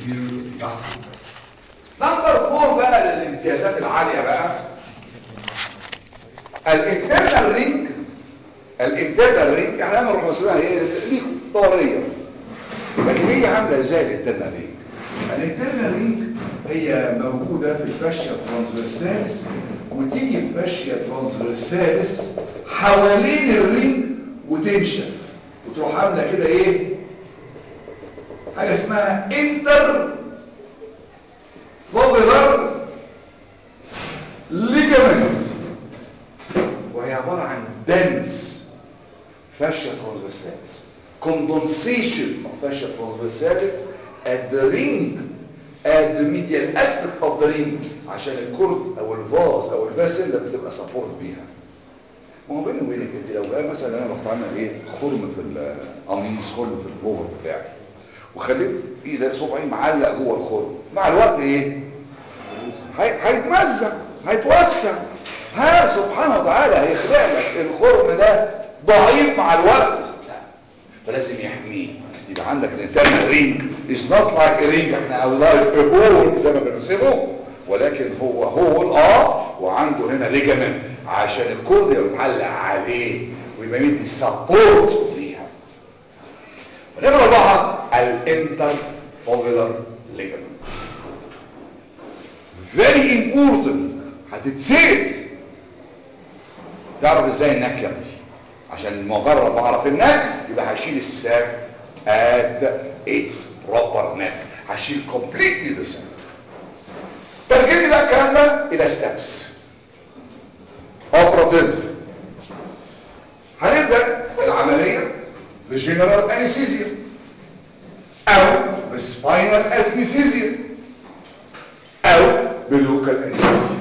inferior gastric نمبر فور بقى للامتيازات العالية بقى الانترنال رينج الانترنال رينج يعني انا اروح مثلا هي ليكم دورية لكن هي عاملة ازاي الانترنال رينج الانترنال رينج هي موجودة في الفاشيا ترانسفيرساليس وتيجي الفاشيا ترانسفيرساليس حوالين الرينج وتنشف وتروح عاملة كده ايه حاجة اسمها انتر فضلر ليجامنت وهي عبارة عن dense fascia transversalis condensation of fascia transversalis at the ring at the medial aspect of the ring عشان الكرد او الفاز او الفاسل اللي بتبقى سبورت بيها ما هو بيني وبينك انت لو قال مثلا انا رحت عامل ايه خرم في القميص خرم في البوبر بتاعي وخليت ايدك صبعي معلق جوه الخرم مع الوقت ايه هيتمزق هيتوسع ها سبحانه وتعالى هيخلق لك الخرم ده ضعيف مع الوقت فلازم يحميه يبقى عندك الانترنال رينج از نوت لايك رينج احنا الله هول زي ما بنرسمه ولكن هو هول اه وعنده هنا ليجامنت عشان الكورد يتعلق عليه ويبقى مدي سبورت ليها ونمرة أربعة الانتر فوفيلر ليجامنت very important هتتسال تعرف ازاي النك يمشي عشان مجرد ما اعرف النك يبقى هشيل الساك at its proper neck هشيل completely the sack ترجمي بقى الكلام ده الى ستابس اوبراتيف هنبدا العمليه بجنرال انستيزيا او بسباينال انستيزيا او بلوكال انستيزيا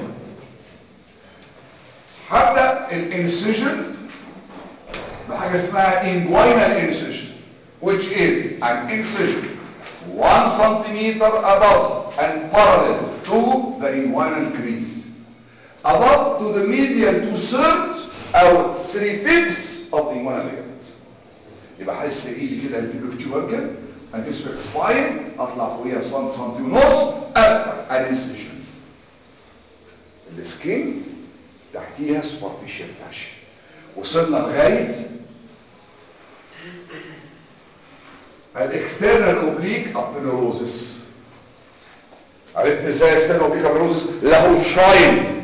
هبدا الانسيجن بحاجه اسمها inguinal incision which is an incision 1 centimeter above and parallel to the inguinal crease above to the medial two-thirds او 3 fifths of the inguinal ligament يبقى احس ايدي كده البيبكتوبركل هنسبك سباين اطلع فوقيها سنت سنتي ونص افتح الانسيجن السكين تحتيها سوبرفيشال فاشن وصلنا لغايه الاكسترنال اوبليك ابنوروزس عرفت ازاي اكسترنال اوبليك ابنوروزس له شاين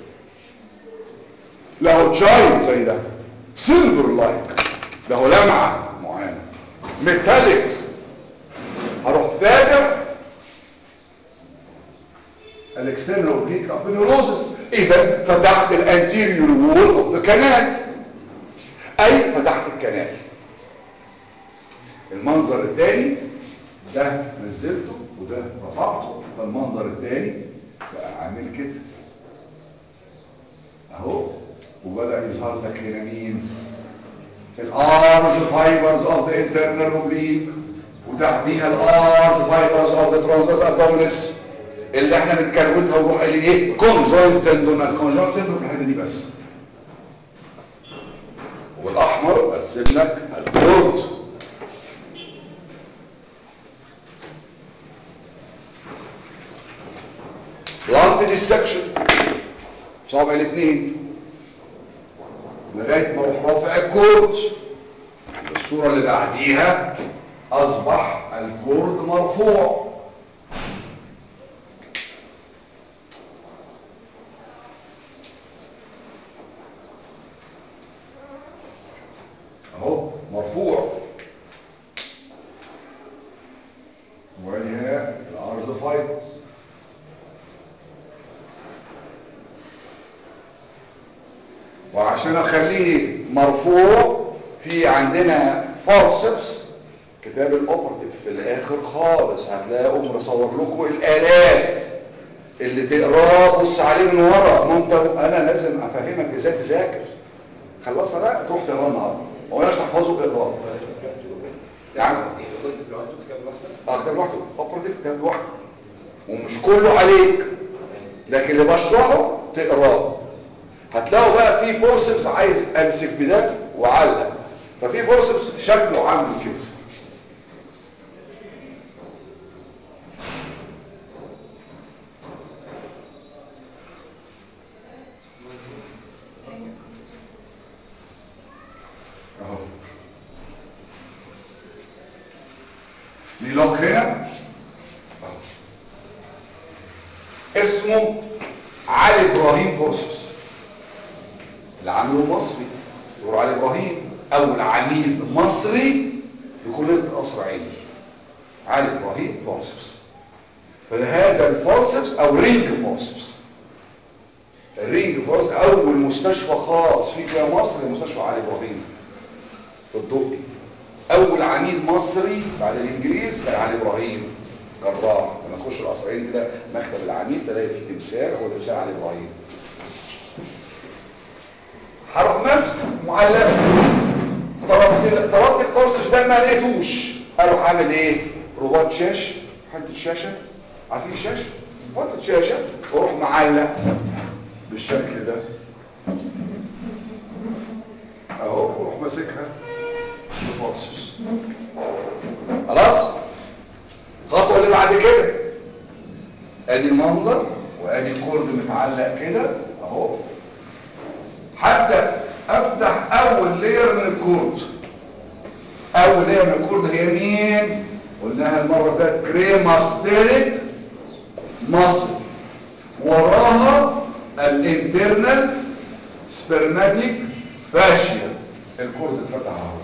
له شاين زي ده سيلفر لايك له لمعه معينه ميتاليك هروح فاتح الاكسترنال اوبليك ابنوروزس اذا فتحت الانتيريور وول اوف ذا كانال اي فتحت الكنال المنظر الثاني ده نزلته وده رفعته فالمنظر الثاني بقى عامل كده اهو وبدأ يظهر لك هنا مين الارج فايبرز اوف ذا انترنال اوبليك وتحتيها الارج فايبرز اوف ذا ترانسفيرس ابدومينس اللي احنا بنكروتها ونروح قايلين ايه كونجوينت تندون الكونجوينت تندون في الحته دي بس والاحمر ارسم لك الكورد بلانت ديسكشن صابع الاثنين لغايه ما اروح رافع الكورد الصوره اللي بعديها اصبح الكورد مرفوع اهو مرفوع وهي الارز فايبرز وعشان اخليه مرفوع في عندنا فورسبس كتاب الاوبرتيف في الاخر خالص هتلاقوا مصور لكم الالات اللي تقراه بص عليه من ورا ما انت انا لازم افهمك ازاي تذاكر خلصنا بقى تروح تقراه النهارده ما قلناش تحفظه باقراه يعني اه كتاب لوحده اوبرتيف كتاب لوحده ومش كله عليك لكن اللي بشرحه تقراه هتلاقوا بقى في فورسبس عايز امسك بده وعلق ففي فورسبس شكله عامل كده لوك هنا اسمه علي ابراهيم فورسبس اللي عامله مصري يقولوا علي ابراهيم اول عميد مصري لكليه قصر عيني علي ابراهيم فورسبس فهذا الفورسبس او رينج فورسبس الرينج فورس اول مستشفى خاص في في مصر مستشفى علي ابراهيم في الدقي اول عميد مصري بعد الانجليز كان علي ابراهيم جراح لما تخش القصرين كده مكتب العميد تلاقي فيه تمثال هو تمثال علي ابراهيم هروح ماسك معلق طلبت طلبت الكورس ده ما لقيتوش اروح عامل ايه رباط شاشه حته شاشه عارفين الشاشه حته شاشه واروح معلق بالشكل ده اهو واروح ماسكها بفورسز خلاص الخطوه اللي بعد كده ادي المنظر وادي الكورد متعلق كده اهو هبدا افتح اول لير من الكورد اول لير من الكورد هي مين قلناها المره اللي فاتت كريماستيريك مصر وراها الانترنال سبرماتيك فاشيا الكورد اتفتح اهو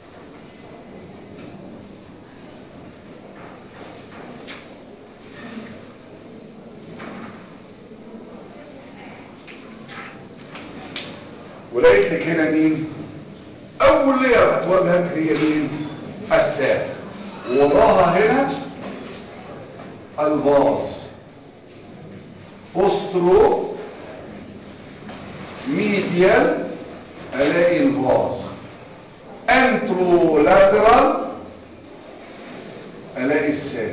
ولقيت لك هنا مين اول ليره هتواجهك هي مين الساق وراها هنا الفاز بوسترو ميديال الاقي الفاز انترو لاترال الاقي الساق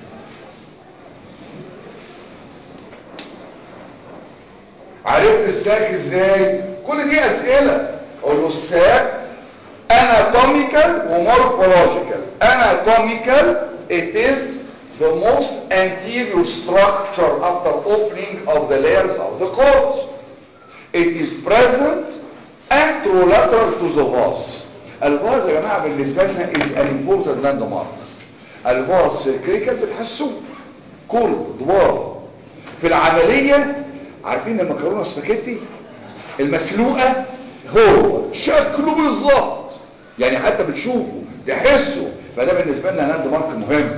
عرفت الساك ازاي كل دي اسئله اقول له الساك anatomical ومورفولوجيكال anatomical it is the most anterior structure after opening of the layers of the cord it is present anterolateral to the vase الفاز يا جماعه بالنسبه لنا is an important landmark الفاز في الكريكال بتحسوه كورد دوار في العمليه عارفين المكرونه سباكيتي المسلوقه هو شكله بالظبط يعني حتى بتشوفه تحسه فده بالنسبه لنا لاند مارك مهم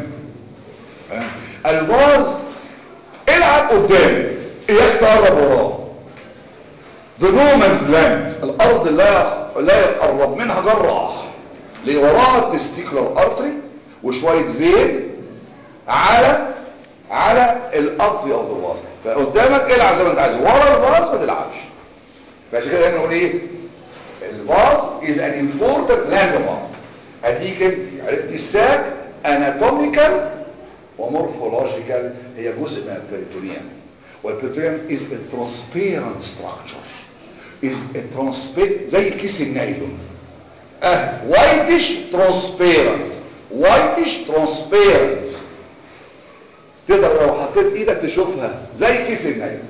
الفاز العب قدامك اياك تقرب وراه ده نومانز لاند الارض لا لا يقرب منها جراح اللي وراها التستيكولار ارتري وشويه فين على على الارض اوف ذا فاز فقدامك العب زي ما انت عايز ورا الفاز ما تلعبش فعشان كده نقول ايه الفاز از ان امبورتنت لاند مارك اديك انت عرفت الساك اناتوميكال ومورفولوجيكال هي جزء من البريتونيوم والبريتونيوم از a transparent structure is a transparent زي كيس النايلون اه وايتش ترانسبيرنت وايتش ترانسبيرنت تقدر لو حطيت ايدك تشوفها زي كيس النايلون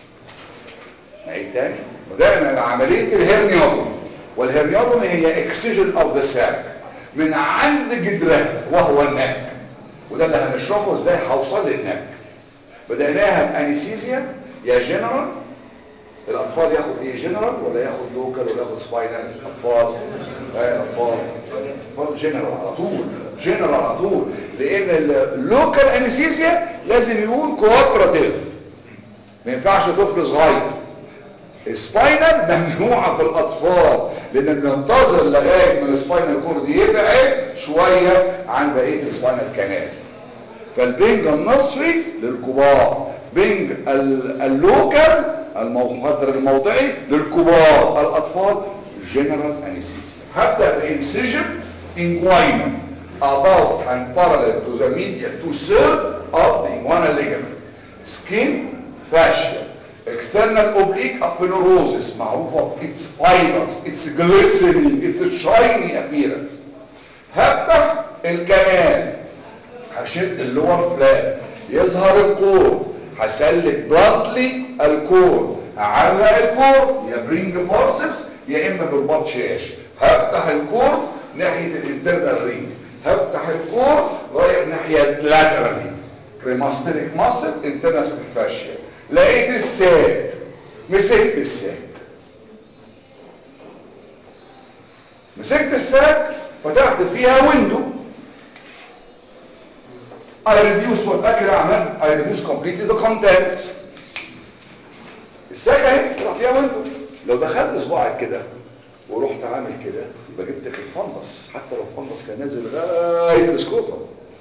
نعيد تاني بدأنا عملية الهرنيوتومي والهرنيوتومي هي اكسجن اوف ذا ساك من عند جدرها وهو النك وده اللي هنشرحه ازاي هوصل للنك بدأناها بانيسيزيا يا جنرال الاطفال ياخد ايه جنرال ولا ياخد لوكال ولا ياخد سباينال الاطفال آه الاطفال الاطفال جنرال على طول جنرال على طول لان اللوكال انيسيزيا لازم يكون كوابراتيف ما ينفعش طفل صغير السباينال ممنوعه في الاطفال لان بننتظر لغايه ما السباينال كورد يبعد شويه عن بقيه السباينال كانال فالبنج النصفي للكبار بنج اللوكال المحضر الموضعي للكبار الاطفال جنرال انستيزيا هبدا بانسيجن inguinal about and parallel to the medial to serve of the inguinal ligament skin fascia external oblique aponeurosis معروفه its fibers its glistening its shiny appearance هفتح الكنال هشد اللور فلات يظهر الكور هسلك بلانتلي الكور هعلق الكور يا برينج فورسبس يا اما برباط شاش هفتح الكور ناحيه الانترنال رينج هفتح الكور رايح ناحيه لاترالي كريماستريك ماسل انترنس فاشيا لقيت الساك مسكت الساك مسكت الساك فتحت فيها ويندو I reduce whatever عملت I reduce completely the content الساك اهي طلع فيها ويندو لو دخلت صباعك كده ورحت عامل كده يبقى جبت لك الفندس حتى لو الفندس كان نازل لغايه السكوتر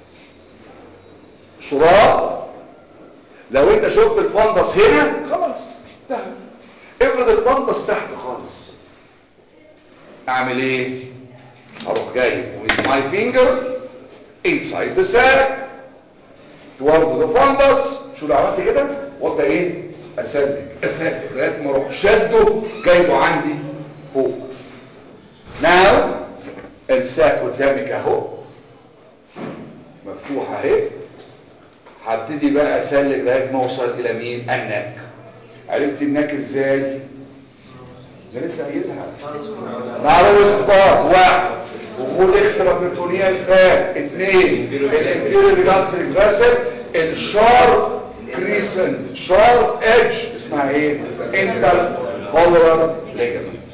شراط لو انت شفت الفندس هنا خلاص انتهى افرض الفندس تحت خالص اعمل ايه اروح جاي with my finger inside the sac toward the fundus شو لو عملت كده وابدا ايه اسلك اسلك لغايه ما اروح شده جايبه عندي فوق ناو الساك قدامك اهو مفتوحه اهي هبتدي بقى اسلك لغايه ما اوصل الى مين النك عرفت النك ازاي ده لسه قايلها نعرف استطاعت واحد وجود اكسترا بيرتونيال فات اثنين الانتيريور جاستريك فاسل الشارب كريسنت شارب ايدج اسمها ايه انتر فولرال ليجمنت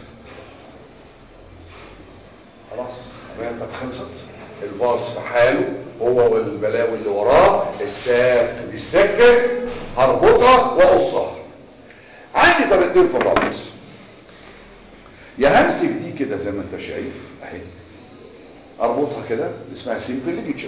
خلاص الرحله خلصت الفاص في حاله هو والبلاوي اللي وراه الساك بيسكت هربطها واقصها عندي طريقتين في الربط يا همسك دي كده زي ما انت شايف اهي اربطها كده اسمها سيمبل ليجيتشر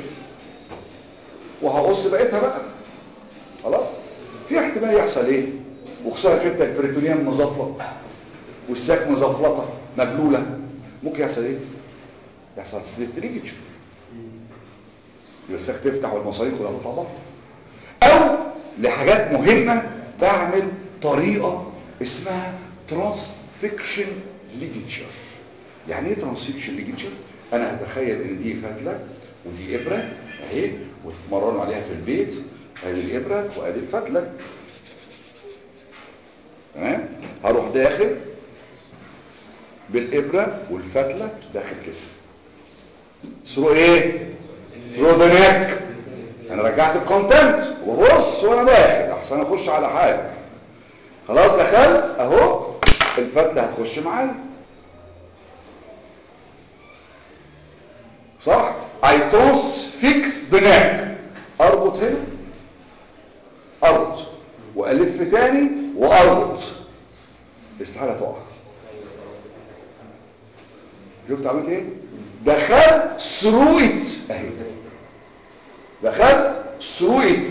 وهقص بقيتها بقى خلاص في احتمال يحصل ايه وخصوصا انت البريتونيوم مزفلط والساك مزفلطه مبلوله ممكن يحصل ايه يحصل سليبت ليجيتشر الساك تفتح والمصاريف كلها تطلع بره او لحاجات مهمه بعمل طريقه اسمها ترانسفيكشن ليجيتشر يعني ايه ترانسفيكشن ليجيتشر انا هتخيل ان دي فتله ودي ابره اهي وتمرنوا عليها في البيت ادي الابره وادي الفتله تمام هروح داخل بالابره والفتله داخل كده ثرو ايه ثرو ذا نيك انا رجعت الكونتنت وبص وانا داخل احسن اخش على حاجه خلاص دخلت اهو الفتله هتخش معايا صح I transfix the neck اربط هنا اربط والف تاني واربط استحاله تقع شفت عملت ايه دخلت ثرو ات اهي دخلت ثرو ات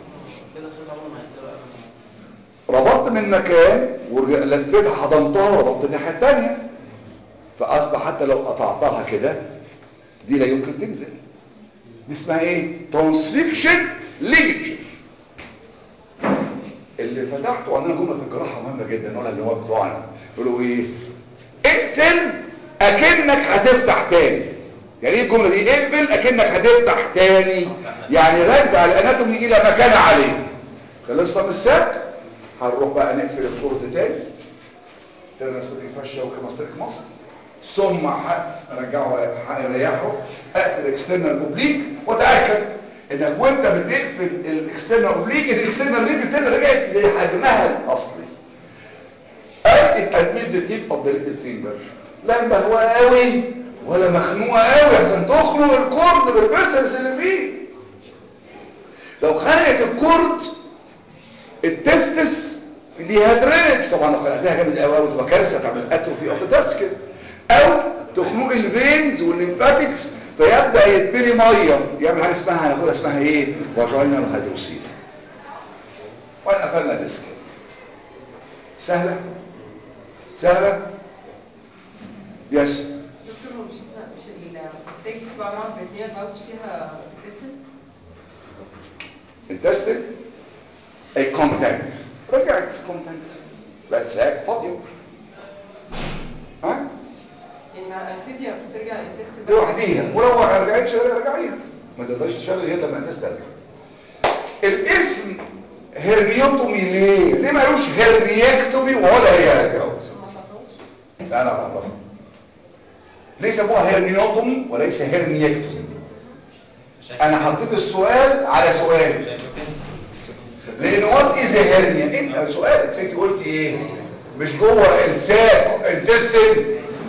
ربطت من مكان ولفيتها حضنتها وربطت الناحيه الثانيه فاصبح حتى لو قطعتها كده دي لا يمكن تنزل دي اسمها ايه ترانسفيكشن ليجيتشر اللي فتحته عندنا جمله في الجراحه مهمه جدا نقولها اللي هو بتوعنا يقولوا ايه اقفل اكنك هتفتح تاني يعني ايه الجمله دي اقفل اكنك هتفتح تاني يعني رجع الاناتومي الى مكان عليه خلصنا من السك هنروح بقى نقفل الطرد تاني تاني ناس بتفشى وكماستريك مصر ثم ارجعه اريحه اقفل الاكسترنال اوبليك واتاكد انك وانت بتقفل الاكسترنال اوبليك الاكسترنال ليج التاني رجعت لحجمها الاصلي اكتب ادميت ذا تيب اوف ذا ليتل فينجر لا مبهوه قوي ولا مخنوقه قوي عشان تخنق الكورد بالفيسلز اللي فيه لو خنقت الكورد التستس ليها درينج طبعا لو خنقتها جامد قوي قوي تبقى كارثه تعمل اتروفي اوف ذا تست كده او تخنق الفينز والليمفاتكس فيبدا يتبري ميه يعمل حاجه اسمها هناخدها اسمها ايه فاجينال هيدروسيل وانا قفلنا الديسك سهله سهله يس دكتور هو مش مش السيكس بتبقى عباره عن بروتينات باوتش فيها كريستال انتستين اي كونتنت رجعت كونتنت بس ساك فاضيه ها يعني مع الانسيديا بترجع الانتستين لوحديها ولو ما رجعتش رجعيها ما تقدرش تشتغل غير لما انت تسترجع الاسم هرنيوتومي ليه ليه ما قالوش هرنيكتومي ولا هي رجعوا ما تعطوش لا انا بعتبر ليه سموها هرنيوتومي وليس هرنيكتومي انا حطيت السؤال على سؤال لان وات از هيرنيا انت سؤالك انت قلت ايه مش جوه الساك انتستين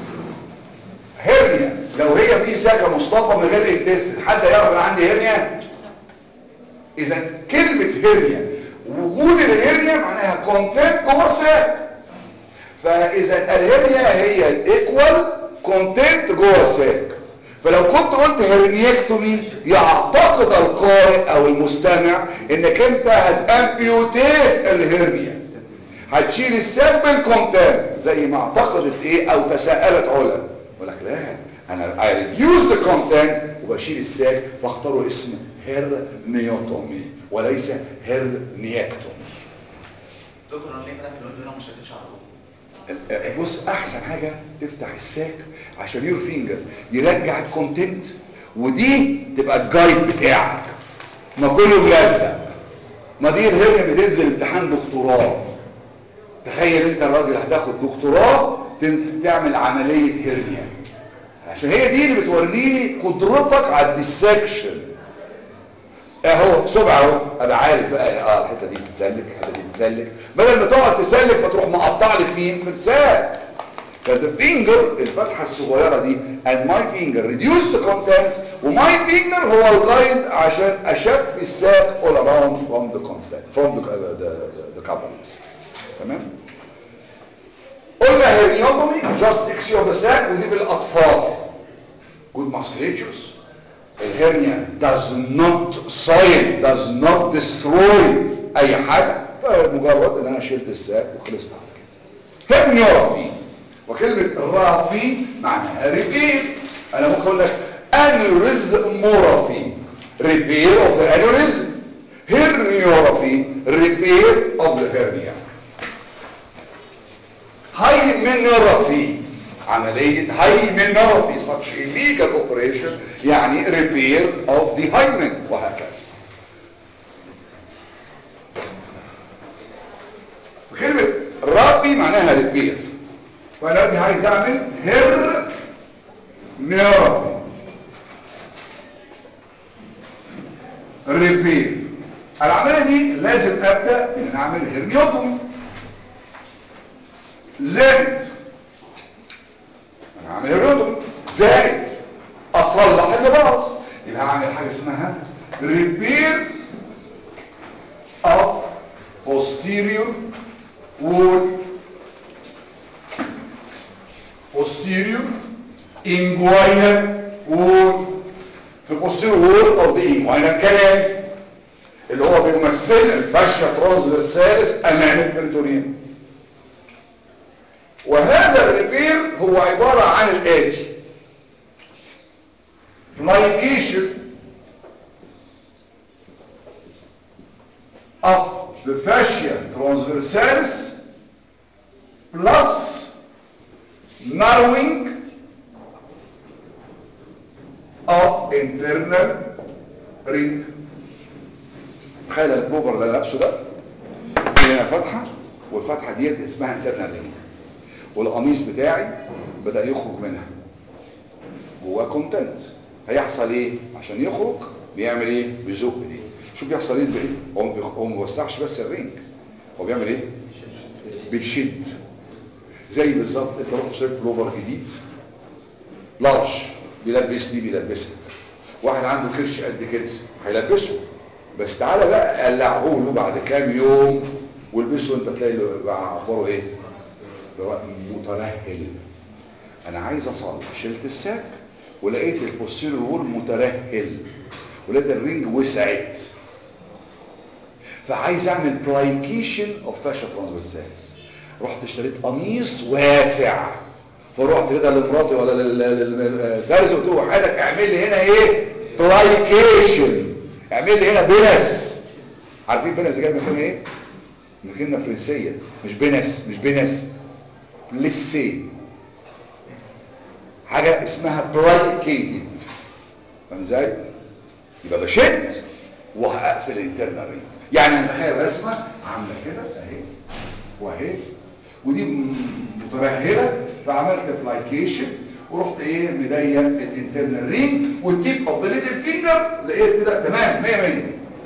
هيرنيا لو هي في ساكه مصطفى من غير انتستين حد يعرف انا عندي هيرنيا اذا كلمه هيرنيا وجود الهيرنيا معناها كونتنت جوه ساك فاذا الهيرنيا هي ايكوال كونتنت جوه الساك فلو كنت قلت هرنيكتومي يعتقد القارئ او المستمع انك انت هتامبيوتيت الهرنيا هتشيل السامبل كونتنت زي ما اعتقدت ايه او تساءلت علا يقول لك لا انا I reduce the content وبشيل الساك فاختاروا اسم هرنيوتومي وليس هرنيكتومي دكتور انا ليه كده في الويب هنا ما شدتش على طول بص احسن حاجة تفتح الساك عشان يور فينجر يرجع الكونتنت ودي تبقى الجايد بتاعك ما كله ملزق ما دي الهرنيا بتنزل امتحان دكتوراه تخيل انت الراجل هتاخد دكتوراه تن- تعمل عملية هرنيا عشان هي دي اللي بتوريني قدرتك على الديسكشن اهو سبعة اهو انا عارف بقى اه الحته دي بتتسلك الحته دي بتتسلك بدل ما تقعد تسلك فتروح مقطع لك مين في الساك فده فينجر الفتحه الصغيره دي and my finger reduce the content وماي فينجر هو الجايد عشان اشف الساك all around from the content from the the, the, the coverings تمام قلنا هيرنيوتومي just اكسيو the sac ودي في الاطفال good musculatures الهرنيا does not soil does not destroy اي حاجة مجرد ان انا شلت الساك وخلصت على كده هرنيورافي وكلمة رافي معناها ريبير انا ممكن اقول لك انوريزمورافي repair of the aneurysm herniorrhaphy repair of the hernia hymenophy عملية hymenophy such illegal operation يعني repair of the hymen وهكذا كلمة رابي معناها repair فأنا دلوقتي عايز أعمل هير نيرفي ريبير العملية دي لازم أبدأ إن أنا أعمل هرنيوتومي زائد انا هعمل هرنيوتومي زائد اصلح اللي باظ يبقى هعمل حاجه اسمها ريبير of posterior wall posterior inguinal wall the posterior wall of the inguinal canal اللي هو بيمثل الفاشيا ترانسفيرساليس امام البريتونيوم وهذا الريبير هو عبارة عن الآتي لايكيشن of the fascia transversalis plus narrowing of internal ring تخيل البوفر اللي أنا لابسه ده في هنا فتحة والفتحة ديت اسمها internal ring والقميص بتاعي بدأ يخرج منها جواه كونتنت هيحصل ايه عشان يخرج بيعمل ايه بيزق دي شو بيحصل ايه بايه هو ما بيخ- هو ما بيوسعش بس الرينج هو بيعمل ايه بيشد زي بالظبط انت رحت شريت بلوفر جديد لارج بيلبس دي بيلبسها واحد عنده كرش قد كده هيلبسه بس تعالى بقى قلعه له بعد كام يوم والبسه انت تلاقي له بقى اخباره ايه بقى مترهل انا عايز اصلح شلت الساك ولقيت البوستيريور وول مترهل ولقيت الرينج وسعت فعايز اعمل بلايكيشن اوف فاشا ترانسفيرسالز رحت اشتريت قميص واسع فرحت كده لمراتي ولا للدارس قلت له حضرتك اعمل لي هنا ايه بلايكيشن اعمل لي هنا بنس عارفين بنس دي جايه من كلمه ايه من كلمه فرنسيه مش بنس مش بنس لسي حاجة اسمها بلايكيتد فاهم ازاي؟ يبقى بشد وهقفل الانترنال رينج يعني انا تخيل رسمة عاملة كده اهي واهي ودي م- مترهله فعملت ابلايكيشن ورحت ايه مضيق الانترنال رينج والتيب اوف ذا ليتل فينجر لقيت كده تمام 100 100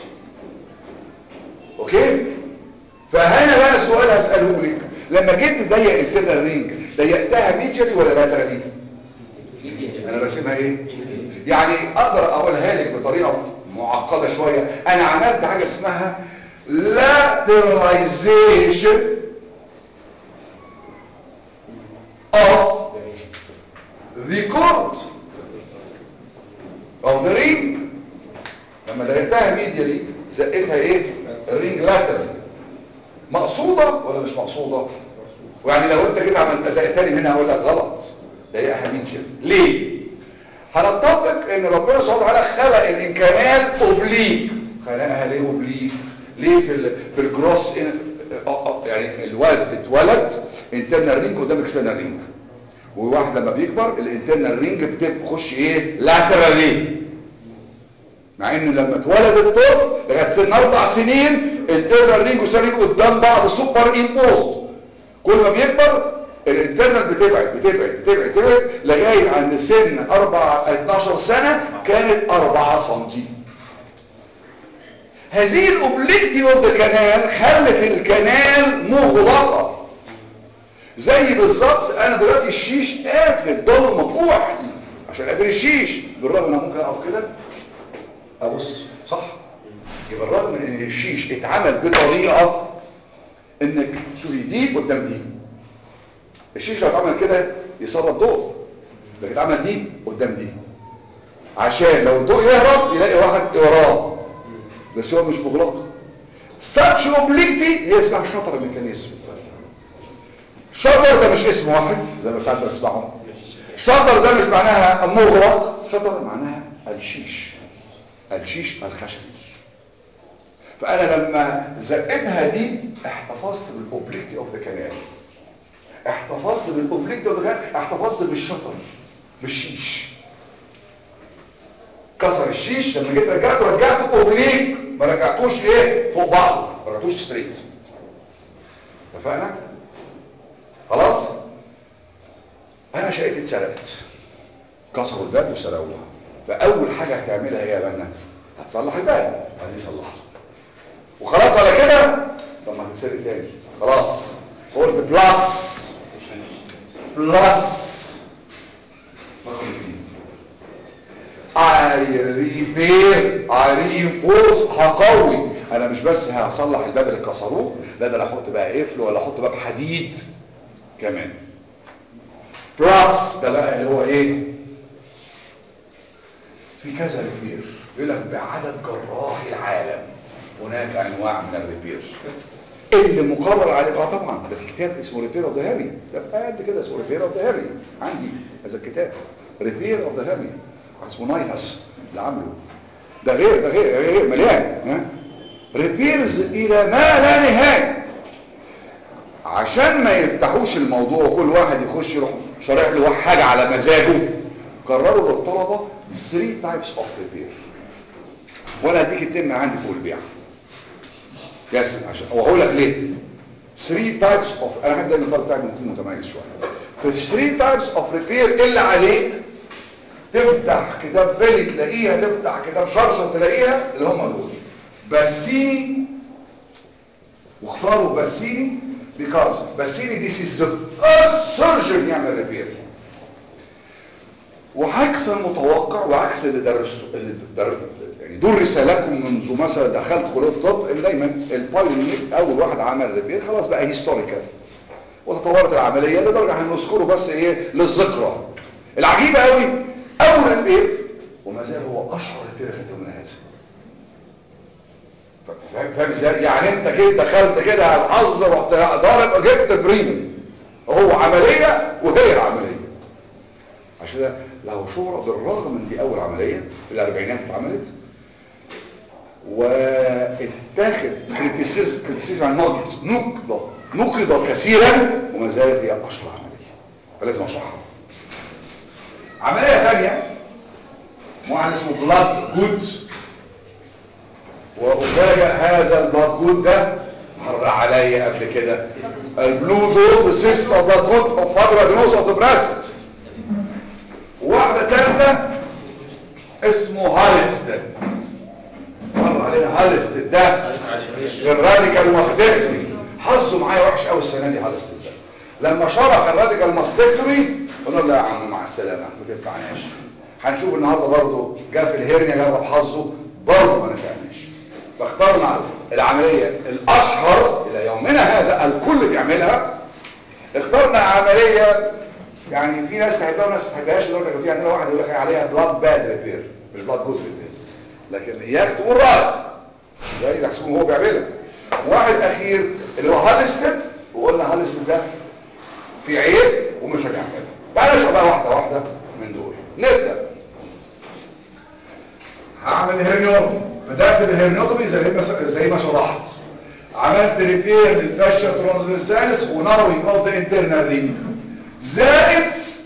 اوكي فهنا بقى السؤال هساله لك لما جيت تضيق الانترنال رينج ضيقتها ميجري ولا لاترالي انا راسمها ايه يعني اقدر اقولها لك بطريقه معقده شويه انا عملت حاجه اسمها lateralization of the cord of the ring لما ضيقتها ميديالي زقتها ايه الرينج لاترال مقصوده ولا مش مقصوده ويعني لو انت كده عملت ضيقتها لي منها اقول لك غلط ضيقها ميديال ليه هنتفق ان ربنا سبحانه وتعالى خلق الانكانال اوبليك خلقها ليه اوبليك ليه في ال في الجروس إن- آه، آه، يعني الولد اتولد انترنال رينج قدام اكسترنال رينج وواحد لما بيكبر الانترنال رينج بتخش ايه لاترالي مع ان لما اتولد الطفل لغايه سن اربع سنين الانترنال رينج وسيرين قدام بعض سوبر امبوست كل ما بيكبر الانترنال بتبعد بتبعد بتبعد بتبعد لغايه عند سن 4 12 سنه كانت 4 سم هذه الاوبليكتي اوف ذا كانال خلت الكنال مغلقه زي بالظبط انا دلوقتي الشيش قافل ضلمه كحل عشان اقفل الشيش بالرغم ان انا ممكن اقف كده ابص صح يبقى بالرغم ان الشيش اتعمل بطريقه انك شوفي دي قدام دي الشيش لو اتعمل كده يسرب ضوء لكن اتعمل دي قدام دي عشان لو الضوء يهرب يلاقي واحد وراه بس هو مش مغلق such obliquity هي اسمها شطر الميكانيزم شطر ده مش اسم واحد زي ما ساعات بسمعه شطر ده مش معناها مغلق شطر معناها الشيش الشيش الخشبي فانا لما زقتها دي احتفظت بالاوبليكتي اوف ذا كانال احتفظت بالاوبليكتي اوف ذا كانال احتفظت بالشطر بالشيش كسر الشيش لما جيت رجعته رجعته اوبليك ما رجعتوش ايه فوق بعض ما رجعتوش ستريت اتفقنا خلاص انا شقتي اتسرقت كسروا الباب وسرقوها فاول حاجه هتعملها ايه يا بنا هتصلح الباب عايز يصلحه وخلاص على كده طب ما هتتسرق تاني خلاص قلت بلس بلس رقم اثنين I repair I reinforce هقوي انا مش بس هصلح الباب اللي كسروه لا ده انا احط بقى قفل ولا احط باب حديد كمان بلس ده بقى اللي هو ايه في كذا ريبير يقول لك بعدد جراح العالم هناك انواع من الريبير اللي مقرر عليه اه طبعا ده في كتاب اسمه ريبير اوف ذا هيري ده قد كده اسمه ريبير اوف ذا هيري عندي هذا الكتاب ريبير اوف ذا هيري اسمه نايتس اللي عامله ده غير ده غير غير مليان ها ريبيرز الى ما لا نهايه عشان ما يفتحوش الموضوع وكل واحد يخش يروح شارع له حاجه على مزاجه قرروا للطلبه 3 تايبس اوف ريبير وانا اديك التم عندي فوق البيع يس عشان واقول لك ليه 3 تايبس اوف انا حد دايما الطالب بتاعي بيكون متميز شويه في 3 تايبس اوف ريبير اللي عليك تفتح كتاب بيلي تلاقيها تفتح كتاب شرشر تلاقيها اللي هم دول بسيني واختاروا بسيني because بسيني this is the first surgeon يعمل ريبير وعكس المتوقع وعكس اللي درسته اللي در... يعني درس لكم منذ مثلا دخلت كليه الطب ان دايما البايونير اول واحد عمل ريبير خلاص بقى هيستوريكال وتطورت العمليه لدرجه هنذكره بس ايه للذكرى العجيبه قوي اول ريبير وما زال هو اشهر ريبير في يومنا هذا فاهم فاهم ازاي يعني انت كده دخلت كده على الحظ رحت ضارب جبت بريمو هو عمليه وهي العمليه عشان كده له شهرة بالرغم من دي اول عملية في الاربعينات اتعملت واتاخد كريتيسيزم كريتيسيزم عن نقد نقد نقد كثيرا وما زالت هي اشهر عملية فلازم اشرحها عملية ثانية واحد اسمه بلاد جود وأفاجأ هذا البلاد جود ده مر عليا قبل كده البلو دوز سيست اوف ذا جود اوف فاجرادينوز اوف ذا بريست واحده ثالثه اسمه هالستد مر علينا هالستد ده الراديكال ماستكتومي حظه معايا وحش قوي السنه دي هالستد ده لما شرح الراديكال ماستكتومي قلنا له لا يا عم مع السلامه ما تنفعناش هنشوف النهارده برضه جه في الهرنيا جرب حظه برضه ما نفعناش فاخترنا العمليه الاشهر الى يومنا هذا الكل بيعملها اخترنا عمليه يعني في ناس تحبها وناس ما تحبهاش لدرجه ان في عندنا واحد يقول لك عليها بلاد باد ريبير مش بلاد جود ريبير لكن اياك تقول رايك زي اللي حسون هو بيعملها واحد اخير اللي هو هالستد وقلنا هالستد ده في عيب ومش هنعملها تعالى نشوف بقى واحده واحده من دول نبدا هعمل هيرنيوتومي بدات بالهيرنيوتومي زي ما زي ما شرحت عملت ريبير للفاشيا ترانسفيرساليس وناروينج اوف ذا انترنال رينج زائد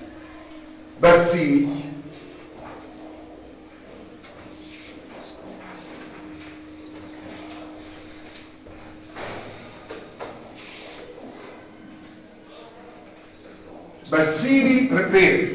بسيني بسيني ريبير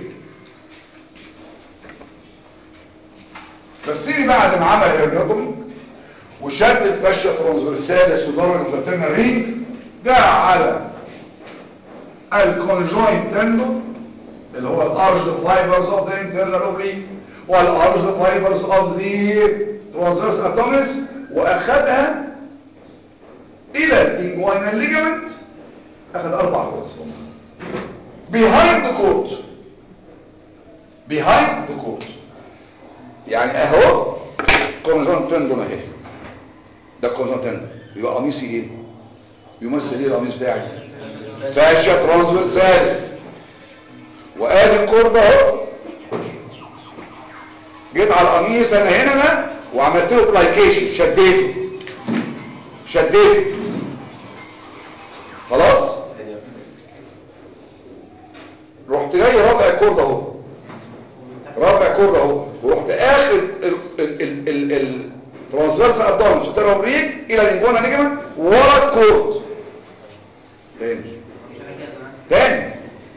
بسيني بعد ما عمل هيرنيوتومي وشد الفاشيا ترانسفيرساليس ودرجه الانترنال رينج جاء على الكونجوينت تندون اللي هو الارج فايبرز اوف ذا انترنال اوبليك والارج فايبرز اوف ذا ترانسفيرس ابدومينس واخدها الى الانجوينال ليجامنت اخد اربع كورس behind the court behind the court يعني اهو كونجوينت تندون اهي ده كونجوينت تندون يبقى قميصي ايه يمثل ايه القميص بتاعي فاشيا ترانسفيرساليس وادي الكورد اهو جيت على القميص انا هنا ده وعملت له بلايكيشن شديته شديته خلاص رحت جاي رافع الكورد اهو رافع الكورد اهو ورحت اخد الترانسفيرس ابدومن شتر بريك الى الانجونا ليجمنت ورا الكورد تاني تاني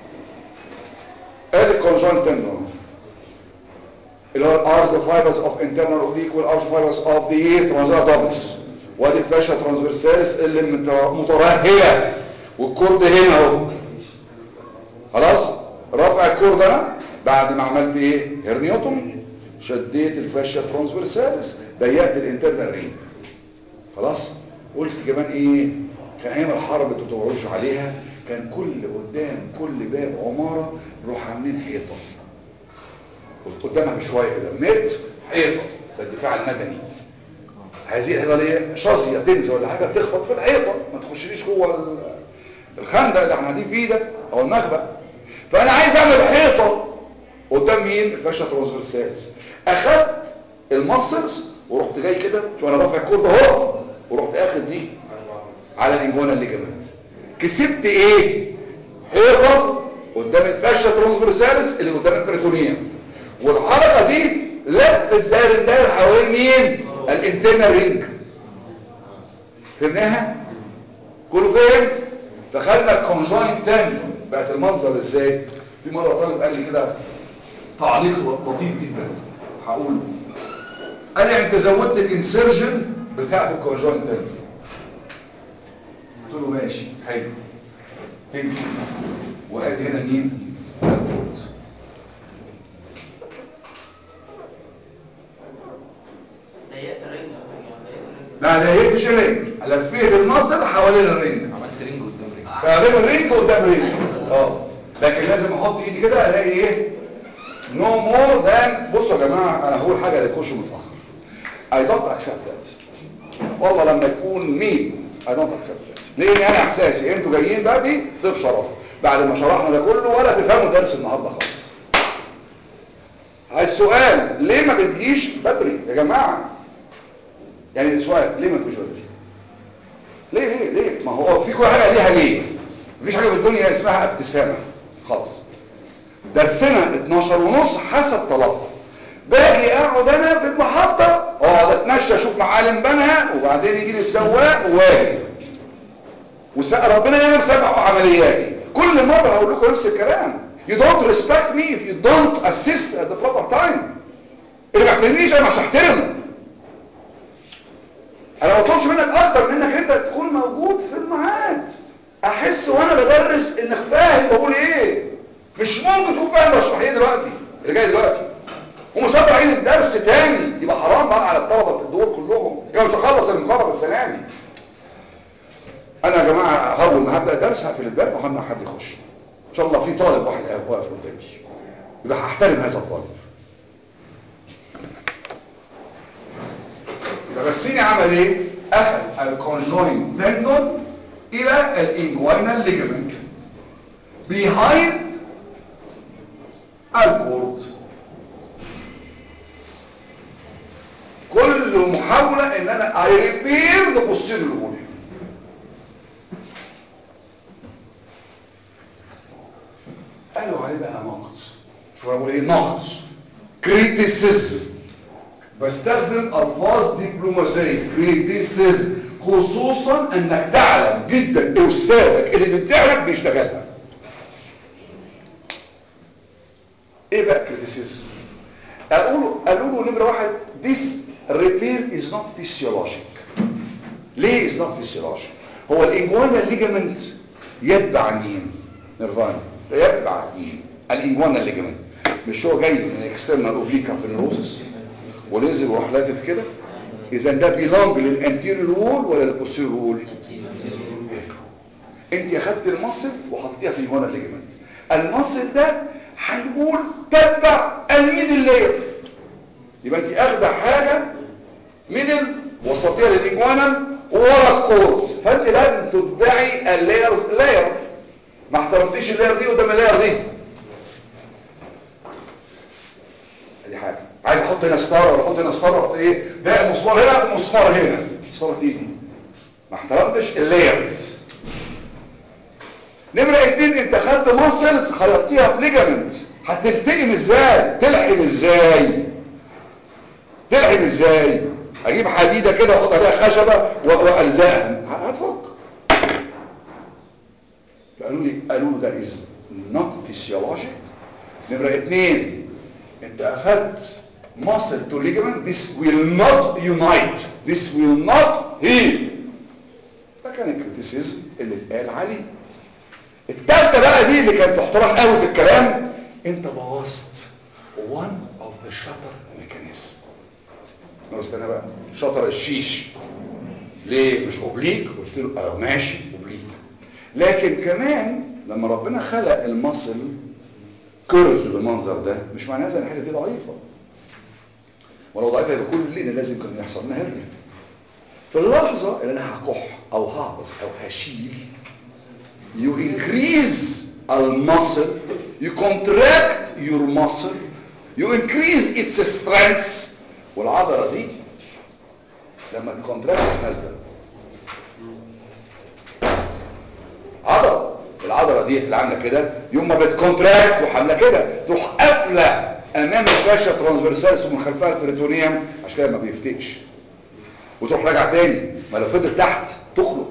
ادي الكونجوينت تندون اللي هو الارز فايبرز اوف انترنال اوبليك والارز فايبرز اوف ذا ترانزفير دبلز وادي الفاشا ترانسفيرساليس اللي مترهله والكورد هنا اهو خلاص رفع الكورد انا بعد ما عملت ايه هرنيوتومي شديت الفاشا ترانسفيرساليس ضيقت الانترنال رينج خلاص قلت كمان ايه كان ايام الحرب انتوا تدوروش عليها كان كل قدام كل باب عماره نروح عاملين حيطه قدامها بشويه كده متر حيطه ده الدفاع المدني هذه الحيطه ليه شظيه تنزل ولا حاجه تخبط في الحيطه ما تخشليش جوه الخندق اللي احنا قاعدين فيه ده او المخبأ فانا عايز اعمل حيطه قدام مين الفاشا ترانسفيرسالز اخدت المصرز ورحت جاي كده شو انا رافع الكورد اهو ورحت اخد دي على الانجونا الليجامنت كسبت ايه حيطه قدام الفاشا ترانسفيرسالز اللي قدام البريتونيوم والحركه دي لفت داير الداير حوالين مين الانترنال رينج فهمناها كله فهم فخدنا الكونجوينت تندون بقت المنظر ازاي في مره طالب قال لي كده تعليق لطيف جدا هقوله قال لي انت زودت الانسرجن بتاعت الكونجوينت تندون قلت له ماشي حلو تمشي وادي هنا مين الكورد لا ضيقتش الرينج لفيت المصل حوالين الرينج عملت رينج قدام رينج فغير الرينج قدام رينج اه لكن لازم احط ايدي كده الاقي ايه نو مور ذان بصوا يا جماعه انا هقول حاجه للكوش متاخر اي دونت اكسبت ذات والله لما يكون مين اي دونت اكسبت ذات لان انا احساسي انتوا جايين دلوقتي ضيف شرف بعد ما شرحنا ده كله ولا تفهموا درس النهارده خالص السؤال ليه ما بتجيش بدري يا جماعه يعني السؤال ليه ما تجيش بدري ليه ليه ليه ما هو في كل حاجه ليها ليه مفيش حاجه في الدنيا اسمها ابتسامه خالص درسنا 12 ونص حسب طلبته باجي اقعد انا في المحطه اقعد اتمشى اشوف معالم بنها وبعدين يجي لي السواق واجي وربنا يعمل سبع عملياتي كل مرة هقول لكم نفس الكلام you don't respect me if you don't assist at the proper time اللي ما يحترمنيش انا مش هحترمه انا ما بطلبش منك اكتر من انك انت تكون موجود في الميعاد احس وانا بدرس انك فاهم بقول ايه مش ممكن تكون فاهم بشرح ايه دلوقتي اللي جاي دلوقتي ومش هقدر اعيد الدرس تاني يبقى حرام بقى على الطلبه الدول كلهم يبقى مش هخلص المقابله السنه دي انا يا جماعه اول ما هبدا درس هقفل الباب وهمنع حد يخش ان شاء الله في طالب واحد واقف قدامي يبقى هحترم هذا الطالب يبقى بسيني عمل ايه اخذ الكونجوين تندون الى الانجوينال ليجمنت behind الكورد كل محاولة ان انا I repair the posterior wall قالوا عليه بقى نقد شو بقول ايه نقد كريتيسيزم بستخدم الفاظ دبلوماسيه كريتيسيزم خصوصا انك تعلم جدا استاذك اللي بيمتحنك بيشتغلها ايه بقى كريتيسيزم اقولوا قالوا له نمره واحد this repair is not physiologic ليه is not physiologic هو الانجوانا ليجامنت يتبع مين نيرفانا يتبع مين الانجوانا ليجامنت مش هو جاي من الاكسترنال اوبليكا بنروزس ونزل وراح لافف كده اذا ده بيلونج للانتيريور وول ولا للبوستيريور وول انت اخدت المصل وحطيتيها في الانجوانا ليجامنت المصل ده هنقول تتبع الميدل لاير يبقى انت اخده حاجه ميدل وسطيها للاجوانا ورا الكور فانت لازم تتبعي اللايرز لاير ما احترمتيش اللاير دي قدام اللاير دي دي حاجه عايز احط هنا ستار ولا احط هنا ستار واحط ايه ده مسمار هنا مسمار هنا مسمار تيجي ما احترمتش اللايرز نمرة اتنين انت خدت ماسلز خلطتيها بليجامنت هتلتئم ازاي تلحم ازاي تلحم ازاي اجيب حديدة كده واحط عليها خشبة والزقها هتفك فقالوا لي قالوا له ده از نوت فيسيولوجيك نمرة اتنين انت اخدت muscle to ligament this will not unite this will not heal ده كان الكريتيسيزم اللي اتقال عليه التالتة بقى دي اللي كانت تحترم قوي في الكلام انت بوظت one of the shutter mechanism نقص انا بقى شطر الشيش ليه مش اوبليك قلت له اه ماشي اوبليك لكن كمان لما ربنا خلق المصل كيرف بالمنظر ده مش معناه ان الحته دي ضعيفه ولو ضعيفه يبقى كلنا لازم كان يحصل لنا هرنيا في اللحظه اللي انا هكح او هعبس او هشيل you increase المصل you contract your muscle you increase its strength والعضلة دي لما تكونتراكت نازله عضلة العضلة دي اللي عاملة كده يوم ما بتكونتراكت وحاملة كده تروح قافلة امام الفاشا ترانسفيرسالس ومن خلفها البريتونيوم عشان كده ما بيفتقش وتروح راجع تاني ما لو فضل تحت تخلق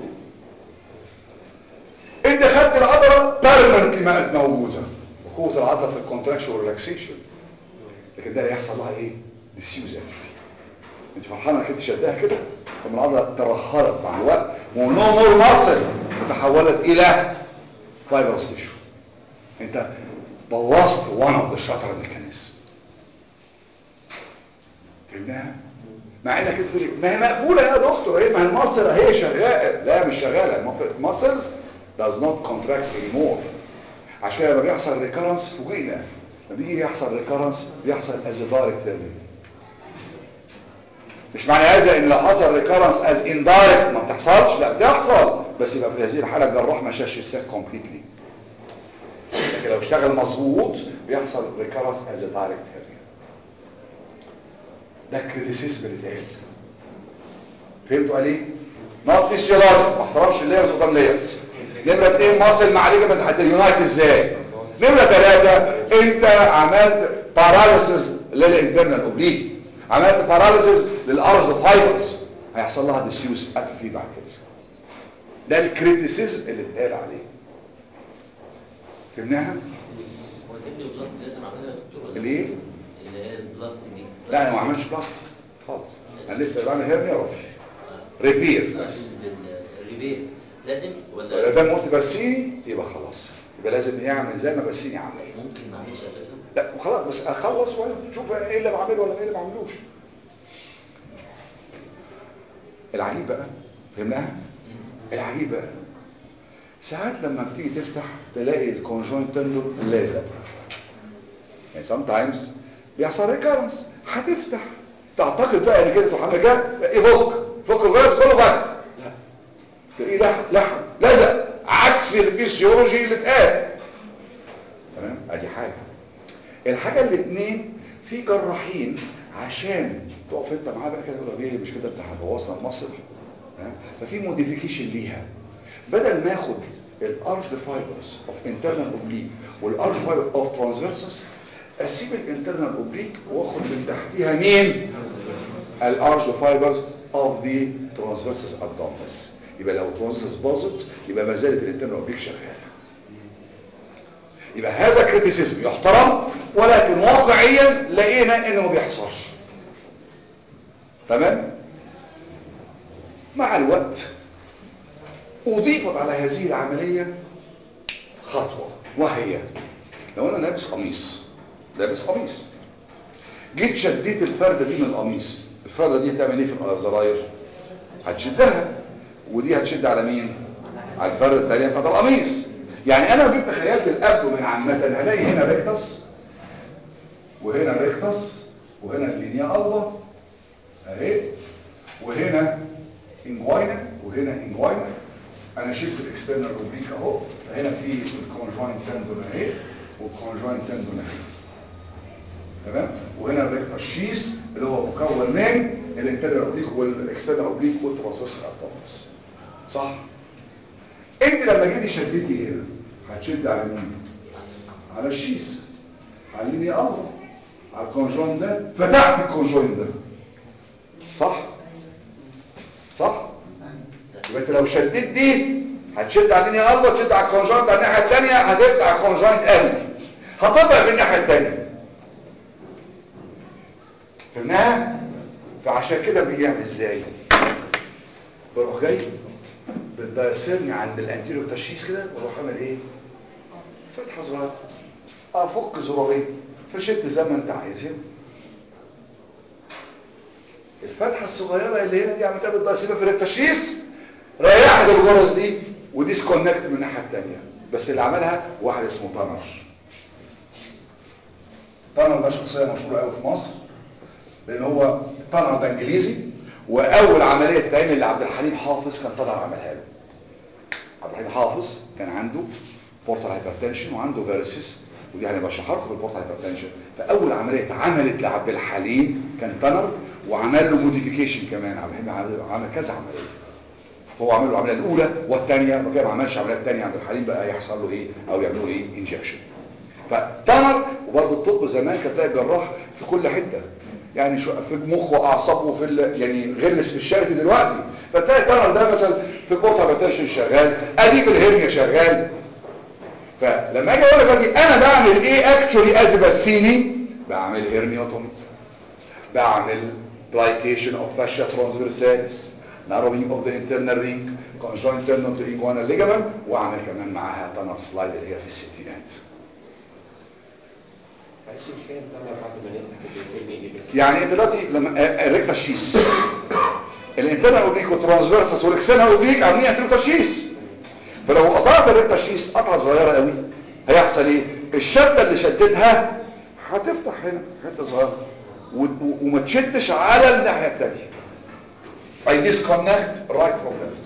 انت خدت العضله بيرمنتلي ما كانت موجوده وقوه العضله في الكونتراكشن والريلاكسيشن لكن ده هيحصل لها ايه ديسيوز انجري انت فرحانه انك انت شدها كده ثم العضله ترهلت مع الوقت ونو مور ماسل وتحولت الى فايبرس تيشو انت بوظت وان اوف ذا شاتر ميكانيزم فهمناها مع انك انت تقول ما هي مقفوله يا دكتور ايه ما هي المصل اهي شغاله لا مش شغاله المسلز does not contract anymore عشان لما بيحصل ريكارنس فوجئنا لما بيجي يحصل ريكارنس بيحصل as a direct learning مش معنى هذا ان لو حصل ريكارنس از اندايركت ما بتحصلش لا بتحصل بس يبقى في هذه الحاله الجراح ما شاش الساك كومبليتلي لكن لو اشتغل مظبوط بيحصل ريكارنس از دايركت هيرنيا ده الكريتيسيزم اللي اتقال فهمتوا قال ايه؟ نوت فيسيولوجي ما احترمش اللايرز قدام لايرز نمره اثنين ماسل مع ليجمنت هتيونايت ازاي؟ نمره ثلاثه انت عملت باراليسيس للانترنال اوبليك عملت باراليسيس للارز فايبرز هيحصل لها ديسيوز اتفي بعد كده ده الكريتيسيزم اللي اتقال عليه فهمناها هو تبني بلاست لازم اعملها يا دكتور ولا الايه اللي هي البلاست دي لا انا ما عملتش بلاستيك خالص انا لسه بعمل هيرنيا رفي ريبير بس اقصد الريبير لازم ولا ولا ده قلت بسيني يبقى خلاص يبقى لازم يعمل زي ما بسيني عمل ممكن ما اعملش اساسا لا خلاص بس اخلص واشوف ايه اللي بعمله ولا ايه اللي ما بعملوش العجيب بقى فهمناها العجيب بقى ساعات لما بتيجي تفتح تلاقي الكونجوينت تندون لازق يعني sometimes بيحصل ريكارنس هتفتح تعتقد بقى ان كده تروح عامل كده يفك فك الغاز كله بقى لا تلاقيه لحم لحم لزق عكس الفسيولوجي اللي اتقال تمام ادي حاجه الحاجه الاثنين في جراحين عشان تقف انت معاه بقى كده تقول له مش كده انت هتبوظنا المصل ففي موديفيكيشن ليها بدل ما اخد الارش فايبرز اوف انترنال اوبليك والارش فايبر اوف ترانسفيرسس اسيب الانترنال اوبليك واخد من تحتيها مين الارش فايبرز اوف ذا ترانسفيرسس ابدومينس يبقى لو ترانسفيرس باظت يبقى ما زالت الانترنال اوبليك شغاله يبقى هذا كريتيسيزم يحترم ولكن واقعيا لقينا انه ما بيحصلش تمام مع الوقت اضيفت على هذه العملية خطوة وهي لو انا لابس قميص لابس قميص جيت شديت الفردة دي من القميص الفردة دي هتعمل ايه في الزراير هتشدها ودي هتشد على مين على الفردة التانية بتاعت القميص يعني انا لو جيت تخيلت الابدومين عامة هلاقي هنا ريكتس وهنا ريكتس وهنا اللينيا البا اهي وهنا انجوينا وهنا انجوينا انا شلت الاكسترنال روبريك اهو فهنا في الكونجوينت تندون اهي والكونجوينت تندون اهي تمام وهنا الريكتال شيس اللي هو مكون من الانترنال روبريك والاكسترنال روبريك والترانسفيرس ابدومينس صح انت لما جيتي شديتي هنا هتشد على مين على الشيس على اللينيا البا على الكونجوينت ده فتحت الكونجوينت ده صح صح يبقى انت لو شديت دي هتشد على اللينيا البا تشد على الكونجوينت على الناحيه الثانيه هتفتح الكونجوينت قوي هتضعف الناحيه الثانيه فهمناها فعشان كده بيعمل ازاي بروح جاي بتدايسرني عند الانتيريور تشخيص كده واروح اعمل ايه فتحه صغيره افك زرارين فشد زي ما انت عايز هنا الفتحه الصغيره اللي هنا دي عملتها بالدايسيبه في التشخيص ريحت الغرز دي وديسكونكت من الناحيه الثانيه بس اللي عملها واحد اسمه تانر تانر ده شخصيه مشهوره قوي في مصر لان هو تانر ده انجليزي واول عمليه تتعمل لعبد الحليم حافظ كان تانر عملها له عبد الحليم حافظ كان عنده بورتال هايبرتنشن وعنده فيروسيس ودي هنبقى شرحها لكم في البورتال هايبرتنشن فاول عمليه اتعملت لعبد الحليم كان تانر وعمل له موديفيكيشن كمان عبد الحليم عمل, عمل كذا عمليه فهو عمل له العمليه الاولى والثانيه وبعد كده ما عملش العمليه الثانيه عبد الحليم بقى يحصل له ايه او يعملوا ايه انجكشن فتنر وبرضه الطب زمان كان تلاقي الجراح في كل حته يعني شو في المخ واعصابه في ال... يعني غير السبيشاليتي دلوقتي فتلاقي تنر ده مثلا في البورتا بتنشن شغال اديب الهرنيا شغال فلما اجي اقول لك دلوقتي انا بعمل ايه اكشولي از بسيني بعمل هرنيوتومي بعمل plication of fascia transversalis narrowing of the internal ring conjoint tendon to inguinal ligament واعمل كمان معاها تنر سلايد اللي هي في الستينات معلش مش فاهم طبعا بعد ما نفتح الجسم ايه بس يعني انت دلوقتي لما الريكتا الشيس الانترنال اوبليك والترانسفيرسس والاكسترنال اوبليك عاملين انترو تشيس فلو قطعت الريكتا الشيس قطعه صغيره قوي هيحصل ايه الشده اللي شدتها هتفتح هنا حته صغيره و- و- وما تشدش على الناحيه الثانيه I disconnect right from left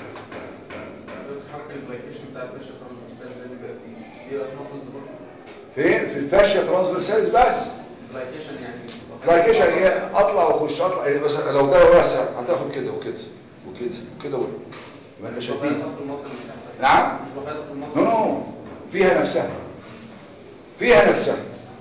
حركة البلايكيشن بتاع الفاشة ترانسفيرسال ده بيبقى فيه بيبقى في مصر برضه فين في الفاشيا ترانسفيرساليس بس بلايكيشن يعني لايكيشن هي اطلع واخش اطلع يعني مثلا لو ده واسع هتاخد كده وكده وكده وكده وكده يبقى احنا مش شادين بخيط في المصر مش محتاج نعم مش بخيط في المصر نو نو فيها نفسها فيها نفسها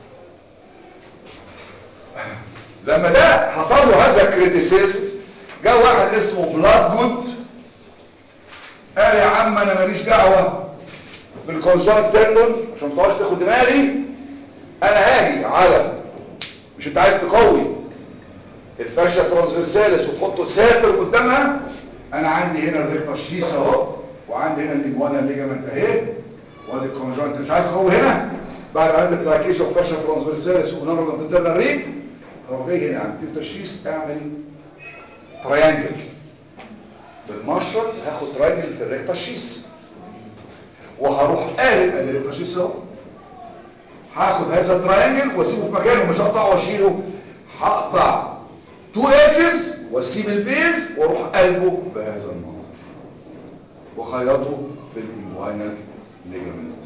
لما ده حصل له هذا الكريتيسيزم جاء واحد اسمه بلاد جود قال يا عم انا ماليش دعوه بالكونجنت تندون عشان ما تقعدش تاخد دماغي انا هاجي على مش انت عايز تقوي الفاشيا ترانسفيرساليس وتحطه ساتر قدامها انا عندي هنا الريكتر شيس اهو وعندي هنا الاجوانا الليجامنت اهي وادي الكونجنت مش عايز تقوي هنا بعد ما عندك تراكيشن وفاشيا ترانسفيرساليس ونورمال انترنال ريك اروح جاي هنا عند التشخيص اعمل تريانجل بالمشرط هاخد تريانجل في الريكتر شيس وهروح قالب ادي الريكتر شيس اهو هاخد هذا التريانجل واسيبه في مكانه مش هقطعه واشيله هقطع تو ايدجز واسيب البيز واروح قلبه بهذا المنظر وخيطه في الانجوينال ليجامنت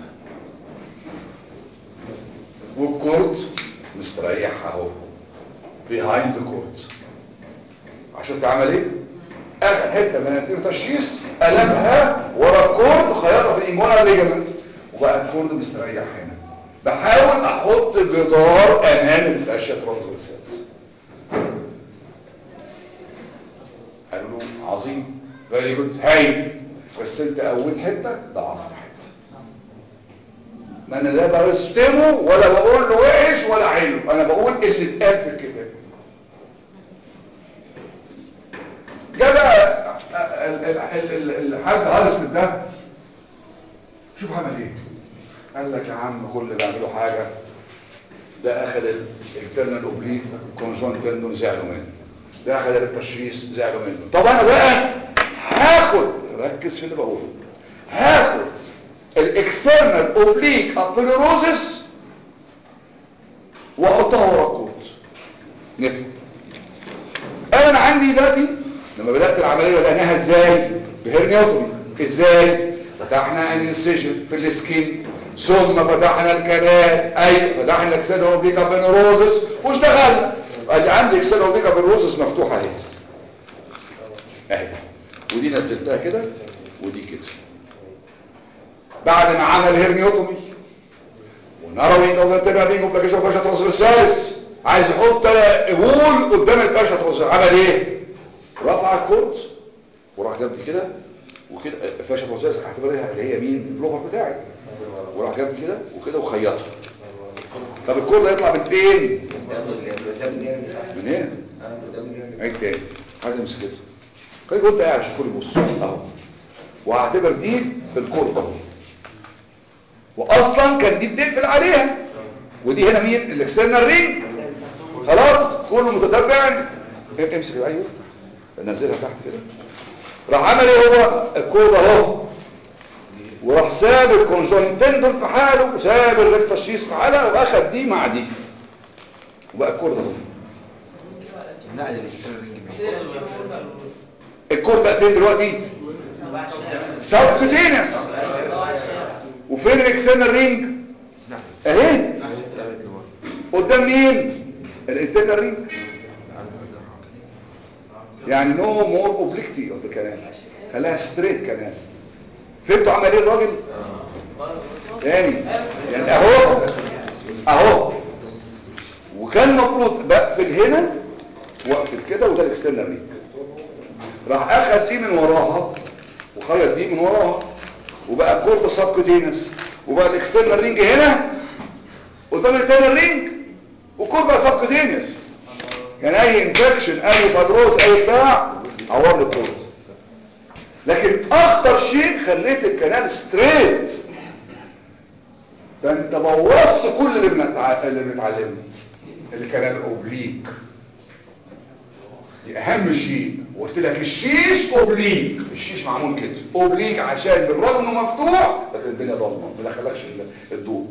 والكورت مستريح اهو بيهايند كورت عشان تعمل ايه اخد حته من انتيرو تشيس قلبها ورا الكورد خيطها في الانجوينال ليجامنت وبقى الكورد مستريح هنا بحاول احط جدار امام الفاشيا ترانسفيرسالز قالوا له عظيم فيري جود هايل بس انت قويت حته ضعفت حته ما انا لا برستمه ولا بقول له وحش ولا حلو انا بقول اللي اتقال في الكتاب جاء بقى ال- ال- ال- ال- الحاج هارس ده شوف عمل ايه قال لك يا عم كل اللي بيعملوا حاجه ده اخذ الانترنال اوبليك كونجون تندون زعلوا منه ده اخذ التشخيص زعلوا منه طب انا بقى هاخد ركز في اللي بقوله هاخد الاكسترنال اوبليك ابيلوروزس واحطها ورا الكود نفهم انا عندي دلوقتي لما بدات العمليه بداناها ازاي بهرنيوتومي ازاي فتحنا انسيجن في السكين ثم فتحنا الكنال اي فتحنا الاكسال اوبليكا بنروزس واشتغلنا ادي عندي اكسال اوبليكا بنروزس مفتوحه اهي اهي ودي نزلتها كده ودي كده بعد ما عمل هرنيوتومي ونروينج اوف ذا تيرنينج اوف بلاكيشن فاشا ترانسفيرساليس عايز يحط قبول قدام الفاشا ترانسفيرساليس عمل ايه رفع الكورت وراح جاب دي كده وكده الفاشا ترانسفيرساليس هعتبرها اللي هي مين البلوفر بتاعي وراح جاب دي كده وكده وخيطها طب الكورت هيطلع من فين من هنا عيد تاني عايز امسك كده خليك وانت قاعد عشان الكل يبص اهو وهعتبر دي الكورت اهو واصلا كان دي بتقفل عليها ودي هنا مين الاكسترنال رينج خلاص كله متتبع امسك ايوه نزلها تحت كده راح عمل ايه هو الكود اهو وراح ساب الكونجونتندون في حاله وساب الريكتاشيس في حالها واخد دي مع دي وبقى الكود اهو الكود بقى فين دلوقتي سبكوتينس وفين الاكسترنال رينج اهي قدام مين الانترنال رينج يعني نو مور اوبليكتي اوف ذا كانال خلاها ستريت كانال فهمتوا عمل ايه الراجل تاني يعني اهو اهو وكان المفروض بقفل هنا واقفل كده وده الاكسترنال رينج راح اخد دي من وراها وخيط دي من وراها وبقى الكورد سبكوتينس وبقى الاكسترنال رينج هنا قدام الانترنال رينج والكورد بقى سبكوتينس يعني اي انفكشن اي فابروز اي بتاع عور لي الكورد لكن اخطر شيء خليت الكنال ستريت ده انت بوظت كل اللي بنتع... اللي بنتعلمه الكنال اوبليك دي اهم شيء وقلت لك الشيش اوبليك الشيش معمول كده اوبليك عشان بالرغم انه مفتوح لكن الدنيا ضلمه ما دخلكش الضوء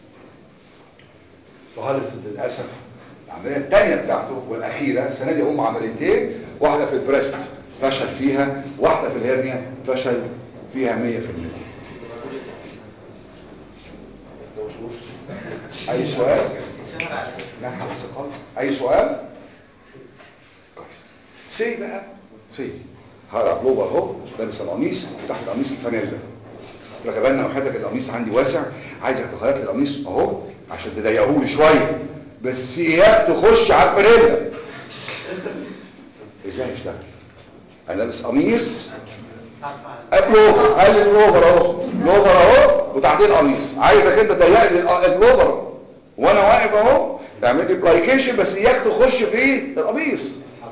فهلس للاسف العمليه الثانيه بتاعته والاخيره السنه دي هم عمليتين واحده في البريست فشل فيها واحده في الهرنيا فشل فيها 100% اي سؤال لا حبس خالص اي سؤال كويس سي بقى سي هقرا بلوبر اهو لابس القميص وتحت القميص الفانيلا قلت لك يا بنا وحياتك القميص عندي واسع عايزك تخيط لي القميص اهو عشان تضيقه لي شويه بس اياك تخش على الفانيلا ازاي اشتغل انا لابس قميص بلوفر قال لي بلوفر اهو بلوفر اهو وتحتيه القميص عايزك انت تضيق لي الق- البلوفر وانا واقف اهو تعمل لي بلايكيشن بس ياخد خش في القميص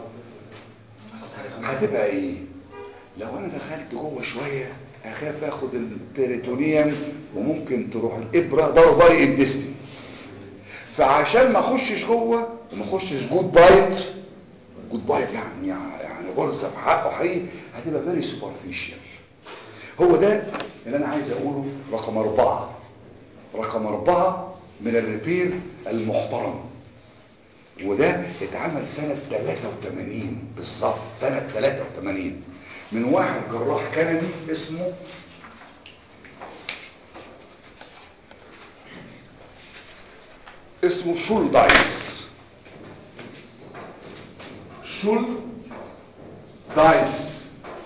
هتبقى ايه لو انا دخلت جوه شويه اخاف اخد البريتونيوم وممكن تروح الابره ضربه الدستي فعشان ما اخشش جوه وما اخشش جود بايت جود بايت يعني يعني غرزه في حقه حقيقي هتبقى فيري سوبرفيشال هو ده اللي انا عايز اقوله رقم اربعة رقم اربعة من الريبير المحترم وده اتعمل سنة 83 بالظبط سنة 83 من واحد جراح كندي اسمه اسمه شول دايس شول دايس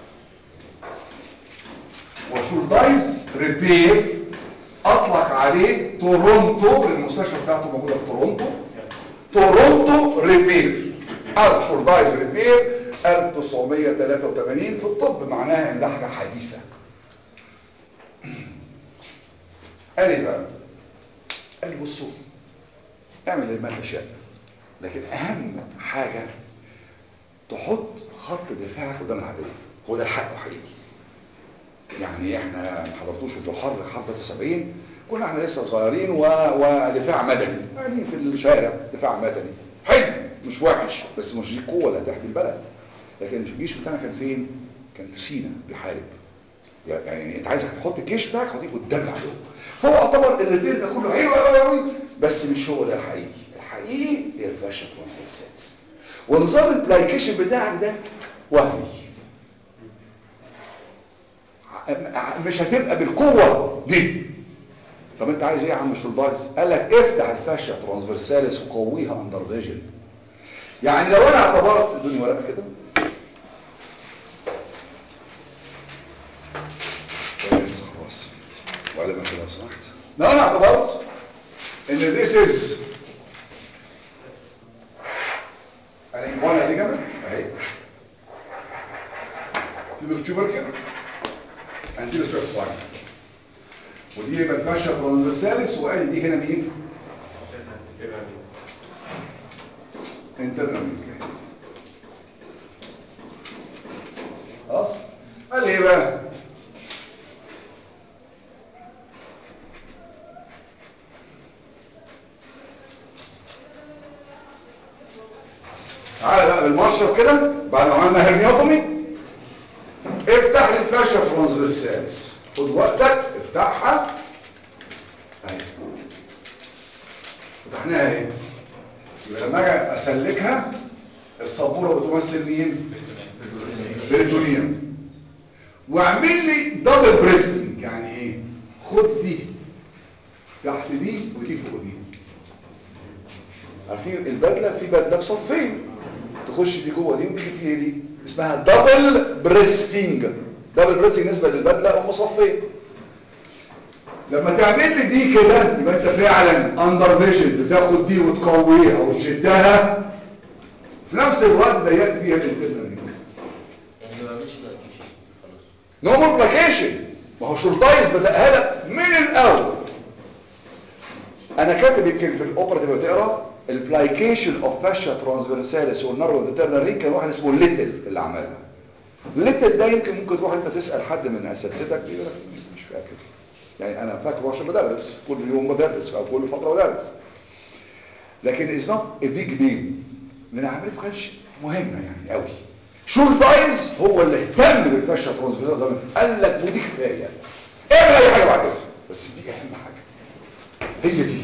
وشول دايس ريبير اطلق عليه تورونتو المستشفى بتاعته موجوده في تورونتو تورونتو ريبير او شول دايس ريبير 1983 في الطب معناها ان ده حاجه حديثه قال ايه بقى قال لي بصوا اعمل ما تشاء لكن اهم حاجه تحط خط دفاعك قدام العدو هو ده الحق حقيقي يعني احنا ما حضرتوش انتوا الحرب حرب 73 كنا احنا لسه صغيرين و... ودفاع مدني يعني في الشارع دفاع مدني حلو مش وحش بس مش دي القوه اللي هتحمي البلد لكن الجيش بتاعنا كان فين كان في سينا بيحارب يعني انت عايزك تحط الجيش بتاعك خليه قدام العدو فهو اعتبر الريبير ده كله حلو قوي قوي بس مش هو ده الحقيقي الحقيقي هي الفاشا ترانسفيرسالز ونظام البلايكيشن بتاعك ده وهمي مش هتبقى بالقوة دي طب انت عايز ايه يا عم شولدايز قال لك افتح الفاشيا ترانسفيرساليس وقويها اندر فيجن يعني لو انا اعتبرت ادوني ورقه كده بس خلاص وعلى ما كده لو سمحت لو انا اعتبرت ان this is الانجوانا ليجامنت اهي في التوبركل انتيرو ستريس لاين ودي يبقى الفاشيا ترانسفيرساليس وادي دي هنا مين انترنال خلاص قال ايه بقى تعالى بقى بالمشرط كده بعد ما عملنا هرنيوتومي افتح لي الفاشيا ترانسفيرساليس خد وقتك افتحها اهي فتحناها اهي يبقى لما اجي اسلكها السبوره بتمثل مين بريتونيوم واعمل لي دبل بريستنج يعني ايه خد دي تحت دي ودي فوق دي عارفين البدله في بدله بصفين تخش دي جوه دي وتيجي فيها دي اسمها دبل بريستنج دبل بريستنج بالنسبه للبدله هم صفين لما تعمل لي دي كده يبقى انت فعلا اندر فيجن بتاخد دي وتقويها وتشدها في نفس الوقت ضيقت بيها الانترنال رينج يعني ما بعملش بلايكيشن خلاص نو مور بلاكيشن ما هو شورتايز بدأها لك من الاول انا كاتب يمكن في الاوبرا تبقى تقرا البلايكيشن اوف فاشيا ترانسفيرساليس والنرو انترنال رينج كان واحد اسمه ليتل اللي عملها ليتل ده يمكن ممكن تروح انت تسال حد من اساتذتك يقول لك مش فاكر يعني انا فاكر عشان بدرس كل يوم بدرس او كل فتره بدرس لكن از نوت ا بيج ديل لان عملته كانش مهمه يعني قوي شولدايز هو اللي اهتم بالفاشيا ترانسفيرسال ده قال لك ودي كفايه اعمل اي حاجه بعد كده بس دي اهم حاجه هي دي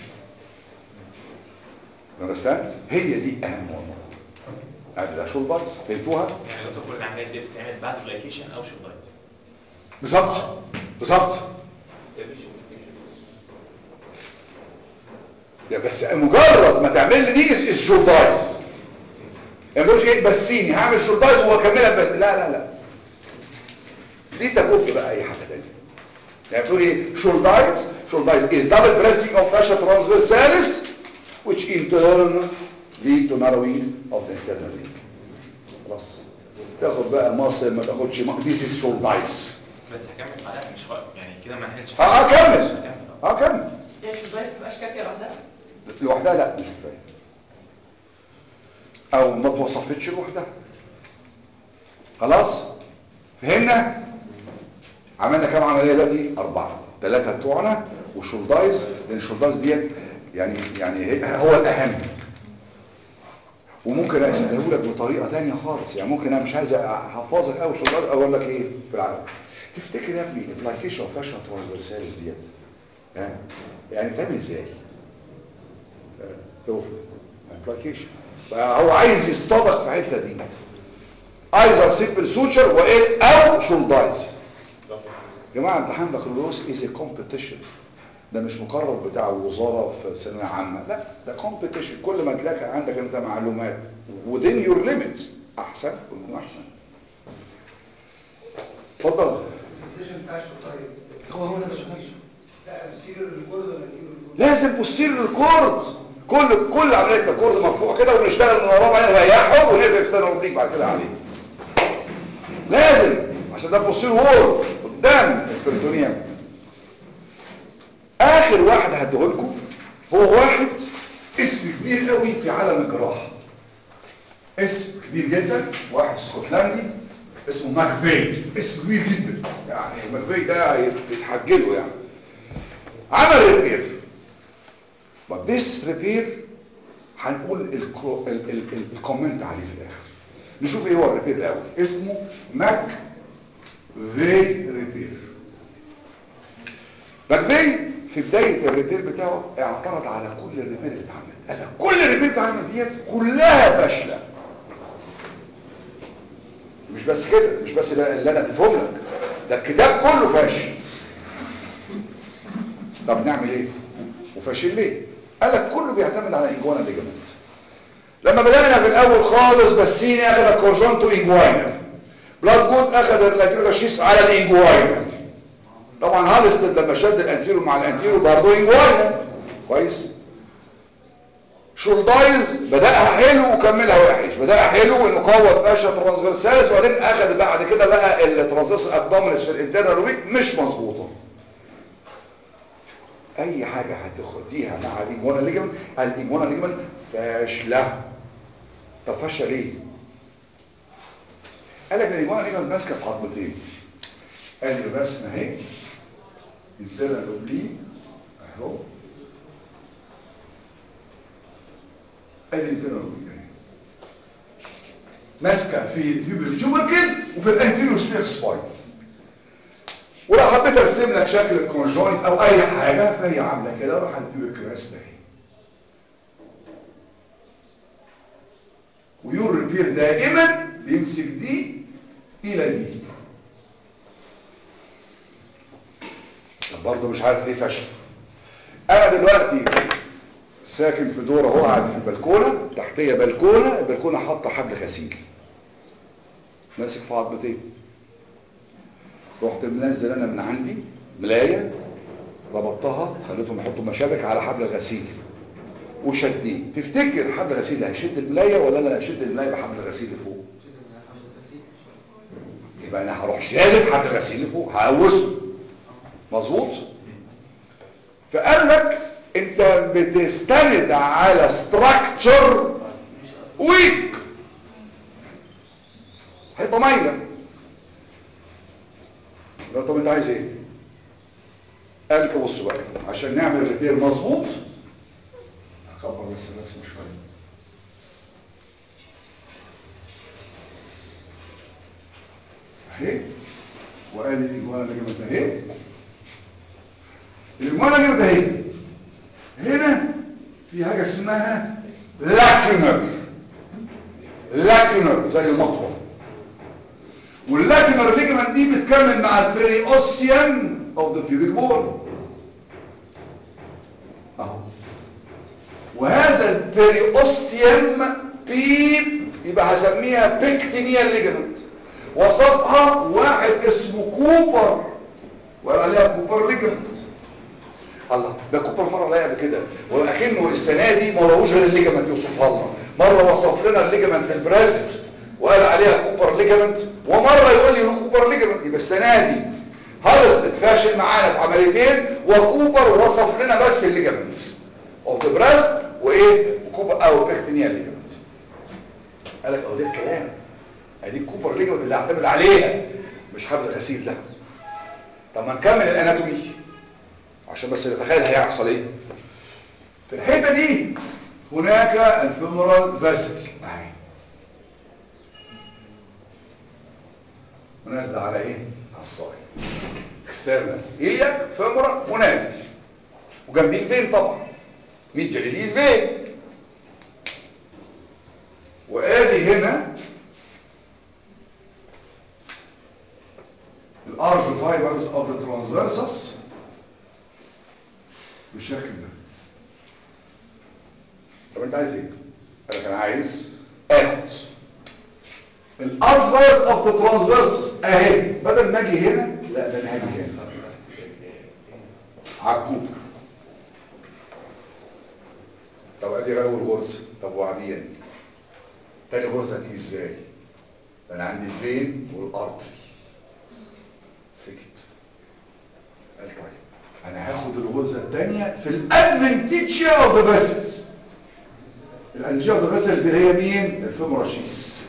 understand هي دي اهم موضوع ادي ده شولدايز فهمتوها يعني لو تكون العمليات دي بتتعمل بعد بلايكيشن او شولايز بالظبط بالظبط يا بس مجرد ما تعمل لي دي اس شولدايز ما تقولش ايه بسيني هعمل شولدايز واكملها بس لا لا لا دي تكوك بقى اي حاجه تانية يعني بتقول ايه شولدايز شولدايز is double breasting of fascia transversalis which in turn lead to narrowing of the internal ring خلاص تاخد بقى مصر ما تاخدش ذيس از شور دايس بس هكمل بعدها مش وقت يعني كده ما هلش اه اه كمل مش هكمل اه كمل يعني شو ما تبقاش كافيه لوحدها لوحدها لا مش كفايه او ما توصفتش لوحدها خلاص فهمنا عملنا كام عمليه دلوقتي اربعه ثلاثه بتوعنا وشولدايز لان الشولدايز ديت يعني يعني هي- هو الاهم وممكن اساله لك بطريقه تانية خالص يعني ممكن انا مش عايز احفظك قوي شولدايز اقول لك ايه في العالم تفتكر يا ابني البلايكيشن اوف فاشن ترانسفيرساليز ديت ها؟ يعني بتعمل ازاي ابلكيشن فهو عايز يصطادك في الحته دي ايزر سيمبل سوتشر وايه او شولدايز يا جماعه امتحان بكالوريوس از كومبيتيشن ده مش مقرر بتاع الوزاره في ثانويه عامه لا ده كومبيتيشن كل ما تلاقي عندك انت معلومات within your limits احسن ويكون احسن اتفضل السيشن بتاع الشطايز هو هو ده السؤال لا بسير الريكورد ولا كيلو الريكورد لازم بوستير الكورد كل كل عمليه الكورد مرفوع كده ونشتغل من وراه بعدين نريحه ونقفل سنه اوبليك بعد كده عليه لازم عشان ده بوستير وول قدام البريتونيوم اخر واحد هديهولكم هو واحد اسم كبير قوي في عالم الجراحه اسم كبير جدا واحد اسكتلندي اسمه ماكفي اسم كبير جدا يعني ماكفي ده يتحجله يعني عمل ريبير but this repair هنقول الكو- ال- ال- ال- الكومنت عليه في الاخر نشوف ايه هو الريبير الاول اسمه ماك في ريبير ماك في في بداية الريبير بتاعه اعترض على كل الريبير اللي اتعملت قال لك كل الريبير اللي اتعملت ديت كلها فاشلة مش بس كده مش بس ده اللي انا اديتهم لك ده الكتاب كله فاشل طب نعمل ايه وفاشل ليه قال لك كله بيعتمد على انجوانا ليجامنت لما بدأنا في الاول خالص بسيني اخذ الكورجونتو انجواينال بلاد جود اخذ اللاكيوغاشيس على الانجواينال طبعا هالستد لما شد الانتيرو مع الانتيرو برضه انجواينال كويس شولدايز بدأها حلو وكملها وحش بدأها حلو انه قوة فاشا ترانسفيرساليس وبعدين اخذ بعد كده بقى الترانسفيرس ابدومينس في الانترنال ويك مش مظبوطه اي حاجة هتاخديها مع الايمونا ليجمنت الايمونا ليجمنت فاشلة طب فاشلة ليه قال لك الايمونا ليجمنت ماسكة في عظمتين ادي الرسمة اهي انترنال اوبليك اهو ادي الانترنال اوبليك اهي ماسكة في الهيوبر جوبركل وفي الانتيريو سبير سباين ولو حبيت ارسم لك شكل الكونجوينت او اي حاجه فهي عامله كده راح اديله الكراست اهي ويور ريبير دائما بيمسك دي الى دي طب برضه مش عارف ليه فشل انا دلوقتي ساكن في دور اهو قاعد في البلكونه تحتيه بلكونه البلكونه حاطه حبل غسيل ماسك في عظمتين رحت منزل انا من عندي ملايه ربطتها خليتهم يحطوا مشابك على حبل الغسيل وشديه تفتكر حبل الغسيل اللي هيشد الملايه ولا انا هشد الملايه بحبل الغسيل اللي فوق يبقى انا هروح شادد حبل الغسيل اللي فوق هقوسه مظبوط فقال لك انت بتستند على ستراكشر ويك حيطه مايله لا طب انت عايز ايه قال لك بص بقى عشان نعمل ريبير مظبوط اكبر بس الرسم شويه اهي وقال الاجوانا اللي جابت اهي الاجوانا اللي جابت اهي هنا في حاجه اسمها لاكيونر لاكيونر زي المطوه واللاكيونر ليجمنت دي بتكمل مع البيري اوسيان اوف ذا بيوبيك بون اهو وهذا البيري اوستيوم بيب يبقى هسميها بيكتينيال ليجمنت وسطها واحد اسمه كوبر وقال عليها كوبر ليجمنت الله ده كوبر مره لا قبل كده ولكنه السنه دي ما لهوش غير الليجمنت يوصفها لنا مره وصف لنا الليجمنت في البريست وقال عليها كوبر ليجامنت ومره يقول لي كوبر ليجامنت يبقى السنه دي هالستد فاشل معانا في عمليتين وكوبر وصف لنا بس الليجامنتس اوف ذا بريست وايه وكوبر او بيكتينيا ليجامنت قال لك اهو ده الكلام ادي الكوبر ليجامنت اللي اعتمد عليها مش حبل غسيل ده طب ما نكمل الاناتومي عشان بس نتخيل هيحصل ايه في الحته دي هناك الفيمورال فاسل اهي ونازله على ايه على الصاي اكسترنال ايلياك فيمورال ونازل وجنبيه الفين طبعا مين جليلي الفين وادي هنا الارج فايبرز اوف ذا ترانسفيرسس بالشكل ده طب انت عايز ايه انا كان عايز اخد الارج فايبرز اوف ذا ترانسفيرسس اهي بدل ما اجي هنا لا ده انا هاجي هنا على الكوب طب ادي اول غرزه طب وبعدين تاني غرزه دي ازاي ده انا عندي الفين والارتري سكت قال طيب انا هاخد الغرزه الثانيه في الادفنتيتشيا اوف ذا فيسلز الادفنتيتشيا اوف ذا فيسلز اللي هي مين الفيموراشيس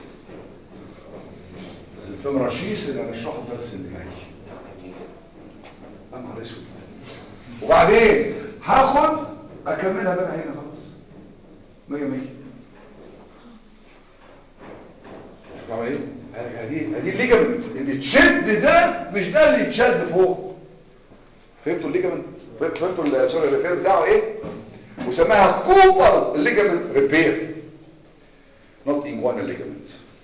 الفيموراشيس اللي هنشرحه الدرس اللي جاي يا نهار اسود وبعدين هاخد اكملها بقى هنا خلاص مية مية تعمل ايه قال لك ادي ادي الليجامنت اللي تشد ده مش ده اللي يتشد فوق فهمتوا الليجامنت فهمتوا ال- سوري الريبير بتاعه ايه وسماها كوبر ليجامنت ريبير not inguinal ligament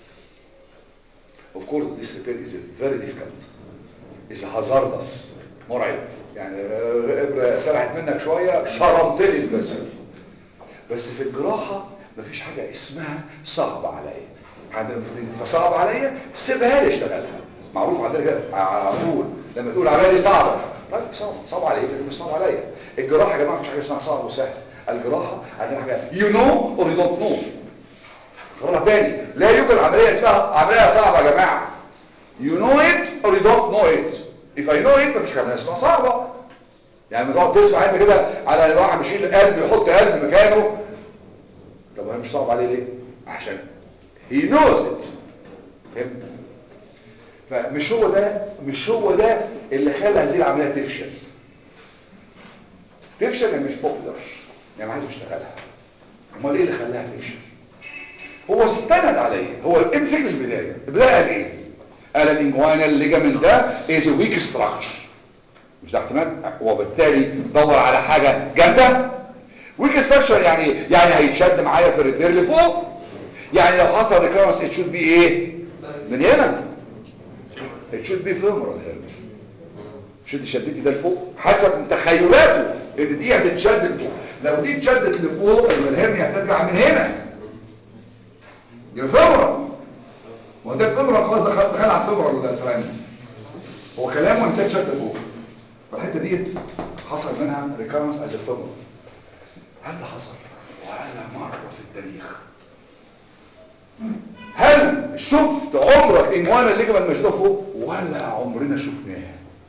of course this repair is very difficult is hazardous مرعب يعني ابره سرحت منك شويه شرمت لي البسل بس في الجراحه مفيش حاجه اسمها صعب عليا عندما صعب عليا سيبها لي اشتغلها معروف عندنا كده على طول لما تقول عمليه دي صعبه طيب صعب صعب عليا لكن مش صعب عليا الجراحه يا جماعه مفيش حاجه اسمها صعب وسهل الجراحه عندنا حاجه يو نو اور يو دونت نو خبرها تاني لا يوجد عمليه اسمها عمليه صعبه يا جماعه you know it or you don't know it if I know it مفيش عمليه اسمها صعبه يعني بتقعد تسمع انت كده على واحد بيشيل قلب يحط قلب مكانه طب هي مش صعب عليه ليه عشان he knows it فهمت فمش هو ده مش هو ده اللي خلى هذه العمليه تفشل تفشل يعني مش بوبولار يعني ما حدش بيشتغلها امال ايه اللي خلاها تفشل هو استند عليه هو امسك البدايه البدايه قال ايه قال الانجوانال ليجامنت ده از ويك ستراكشر مش ده احتمال وبالتالي دور على حاجه جامده ويك ستراكشر يعني يعني هيتشد معايا في الريبير لفوق يعني لو حصل ريكارنس ات شود بي ايه من هنا ات شود بي فيمورال هنا شد شدتي ده لفوق حسب تخيلاته ان دي هتتشد لفوق لو دي اتشدت لفوق يبقى الهرنيا هترجع من هنا يبقى فيمورال وهو ده الفيمورال خلاص دخل دخل على الفيمورال الفلاني هو كلامه انت تشد فوق فالحته ديت حصل منها ريكارنس از فيمورال هل ده حصل ولا مره في التاريخ هل شفت عمرك انوانا الليجمنت مشدود فوق ولا عمرنا شفناه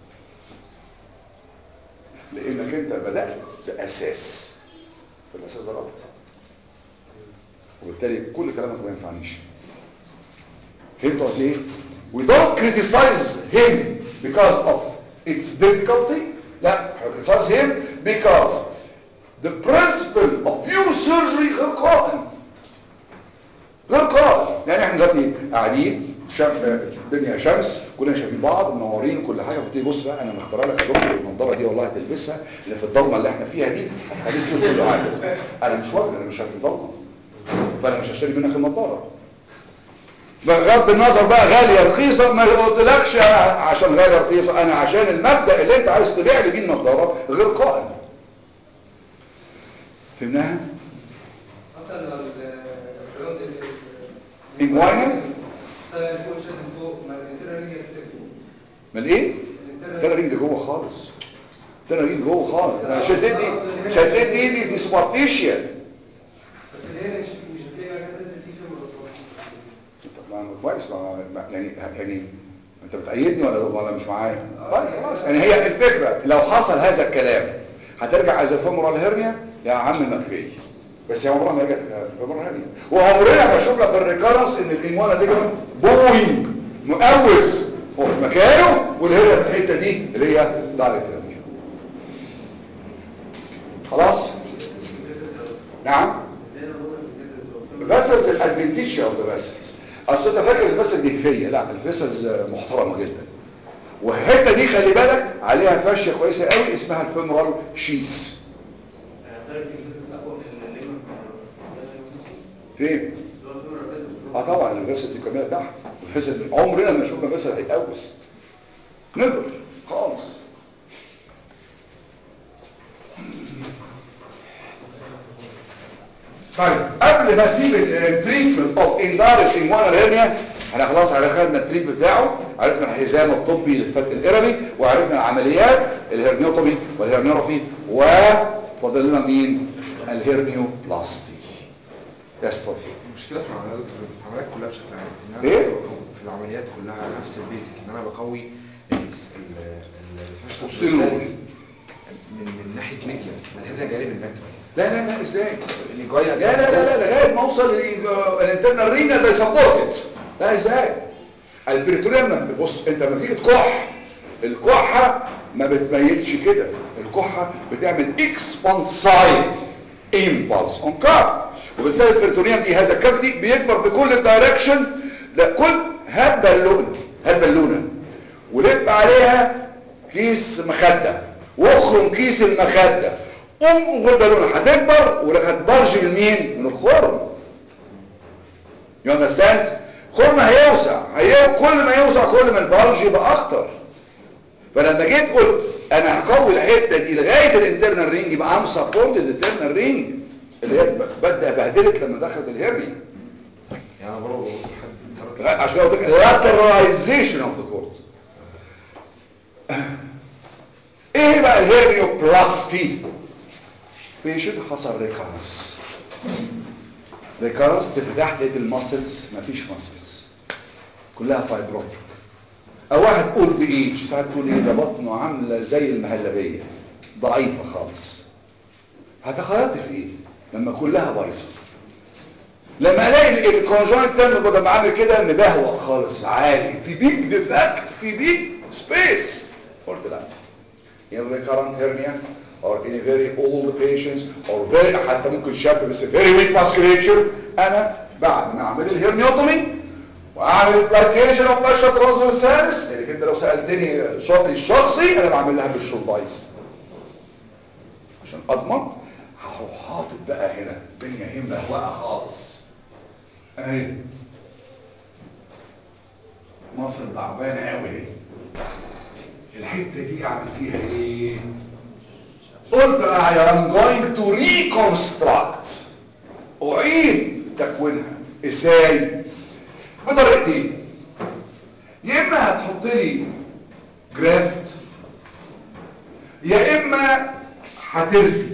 لانك انت بدات باساس فالاساس ده غلط وبالتالي كل كلامك ما ينفعنيش فهمتوا قصدي ايه we don't criticize him because of its difficulty لا we criticize him because the principle of neurosurgery غير قائم غير قائم يعني احنا دلوقتي قاعدين شم... الدنيا شمس كلنا شايفين بعض منورين كل حاجه بتيجي بص بقى انا مختار لك يا دكتور النضاره دي والله هتلبسها اللي في الضلمه اللي احنا فيها دي هتخليك تشوف كل حاجه انا مش وافق انا مش شايف الضلمه فانا مش هشتري منك النضاره بغض النظر بقى غاليه رخيصه ما قلتلكش عشان غاليه رخيصه انا عشان المبدا اللي انت عايز تبيع لي بيه النضاره غير قائم فهمناها اصلا لو الجراوند إنجوانا؟ فوق شد فوق ما الانترا ريجل تكتب من ايه ده رجل ده جوه خالص ده رجل جوه خالص انا شديت دي شديت دي دي, دي سوبرفيشال بس اللي هنا مش مش هتلاقي بقى تنزل فيه في المرطبات ما كويس ما ما- يعني يعني انت بتأيدني ولا ولا مش معايا طيب خلاص يعني هي الفكره لو حصل هذا الكلام هترجع از فيمورال هيرنيا يا عم مكفي بس هي عمرها ما رجعت فيمورال هيرنيا وعمرنا ما شفنا في الريكارنس ان الانوانا ليجمنت بوينج مقوس هو في مكانه والهيرنيا في الحته دي اللي هي دايركت هيرنيا خلاص نعم ازاي نقول الجزء vessels الادفنتيشيا اوف ذا vessels اصل انت فاكر الفيسل دي فيا لا الفيسلز محترمه جدا والحته دي خلي بالك عليها فاشيه كويسه قوي اسمها الفيمورال شيس درجه الجزء اقوى من الليمون فين اللي هو الفيمر الرئيسي اه طبعا الفيسل دي كامله تحت الفيسل عمرنا ما شفنا فيسل هيتقوس نقدر خالص طيب قبل ما اسيب التريتمنت اوف اندايركت انجوانال هيرنيا احنا خلاص على خدنا التريت بتاعه عرفنا الحزام الطبي للفك الاربي وعرفنا العمليات الهرنيوتومي والهرنيوروفي وفاضل لنا مين الهرنيوبلاستي يس اتفضل المشكله في العمليات العمليات كلها بشكل عام ان انا إيه؟ بقوي- في العمليات كلها نفس البيزك ان انا بقوي ال- ال- الفشل وسطين الثالث من من ناحيه ميديا والهرنه جايه من مكتب لا لا لا ازاي اللي جايه لا لا لا لا لغايه ما اوصل الانترنال رينج ده سبورتد لا ازاي البريتوريوم لما- بص انت لما تيجي تكح الكحه ما بتميلش كده الكحه بتعمل اكسبانسايد امبلس اون كار وبالتالي البريتوريوم دي هذا الكافيتي بيكبر بكل الدايركشن لا كل هات بالونه هات بالونه ولف عليها كيس مخده واخرم كيس المخده قوم خد بالونه هتكبر ولا هتبرج من مين من الخرم يو اندرستاند خرم هيوسع هي كل ما يوسع كل ما البرج يبقى اخطر فلما جيت قلت انا هقوي الحته دي لغايه الانترنال رينج يبقى ام سبورتد الانترنال رينج اللي هي بدا بهدلت لما دخلت الهرني يعني انا برضه لحد لغاية- عشان كده قلت لك lateralization of the cord ايه بقى الهيرنيوبلاستي بيشنت حصل ريكارنس ريكارنس تفتح لقيت الماسلز مفيش ماسلز كلها فايبروتيك او واحد اولد ايج ساعات تقول ايه ده بطنه عامله زي المهلبيه ضعيفه خالص هتخيطي في ايه لما كلها بايظه لما الاقي الكونجوينت تم بدل ما عامل كده مبهوأ خالص عالي في بيك ديفكت في بيك سبيس قلت لا in recurrent hernia or in a very old patients or very حتى ممكن شاب بس very weak musculature انا بعد ما اعمل الهرنيوتومي واعمل البلايكيشن اوف فاشة راس والسادس لانك انت لو سالتني شرطي الشخصي انا بعمل لها بالشولدايز عشان اضمن هروح حاطط بقى هنا الدنيا هي مهوقه خالص اهي مصر تعبانه قوي اهي الحته دي اعمل فيها ايه قلت I am going to reconstruct اعيد تكوينها ازاي بطريقتين يا اما هتحط لي جرافت يا اما هترفي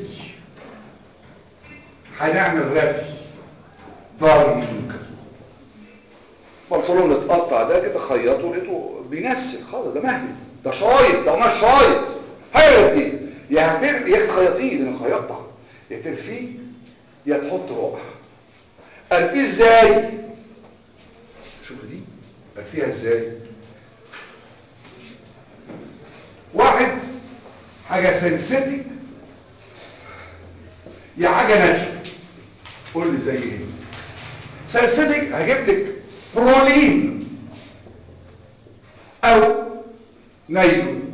هنعمل رفي ضارينج البنطلون اللي اتقطع ده كده خيطه لقيته بينسل خالص ده مهبل ده شايط ده قماش شايط هيرفي يا هتر يا تخيطيه لان خيطع يا ترفيه يا تحط رقع ارفيه ازاي شوف دي ارفيها ازاي واحد حاجه سنسيتيك يا حاجه ناتشورال قول لي زي ايه سنسيتيك هجيب لك برولين او نايلون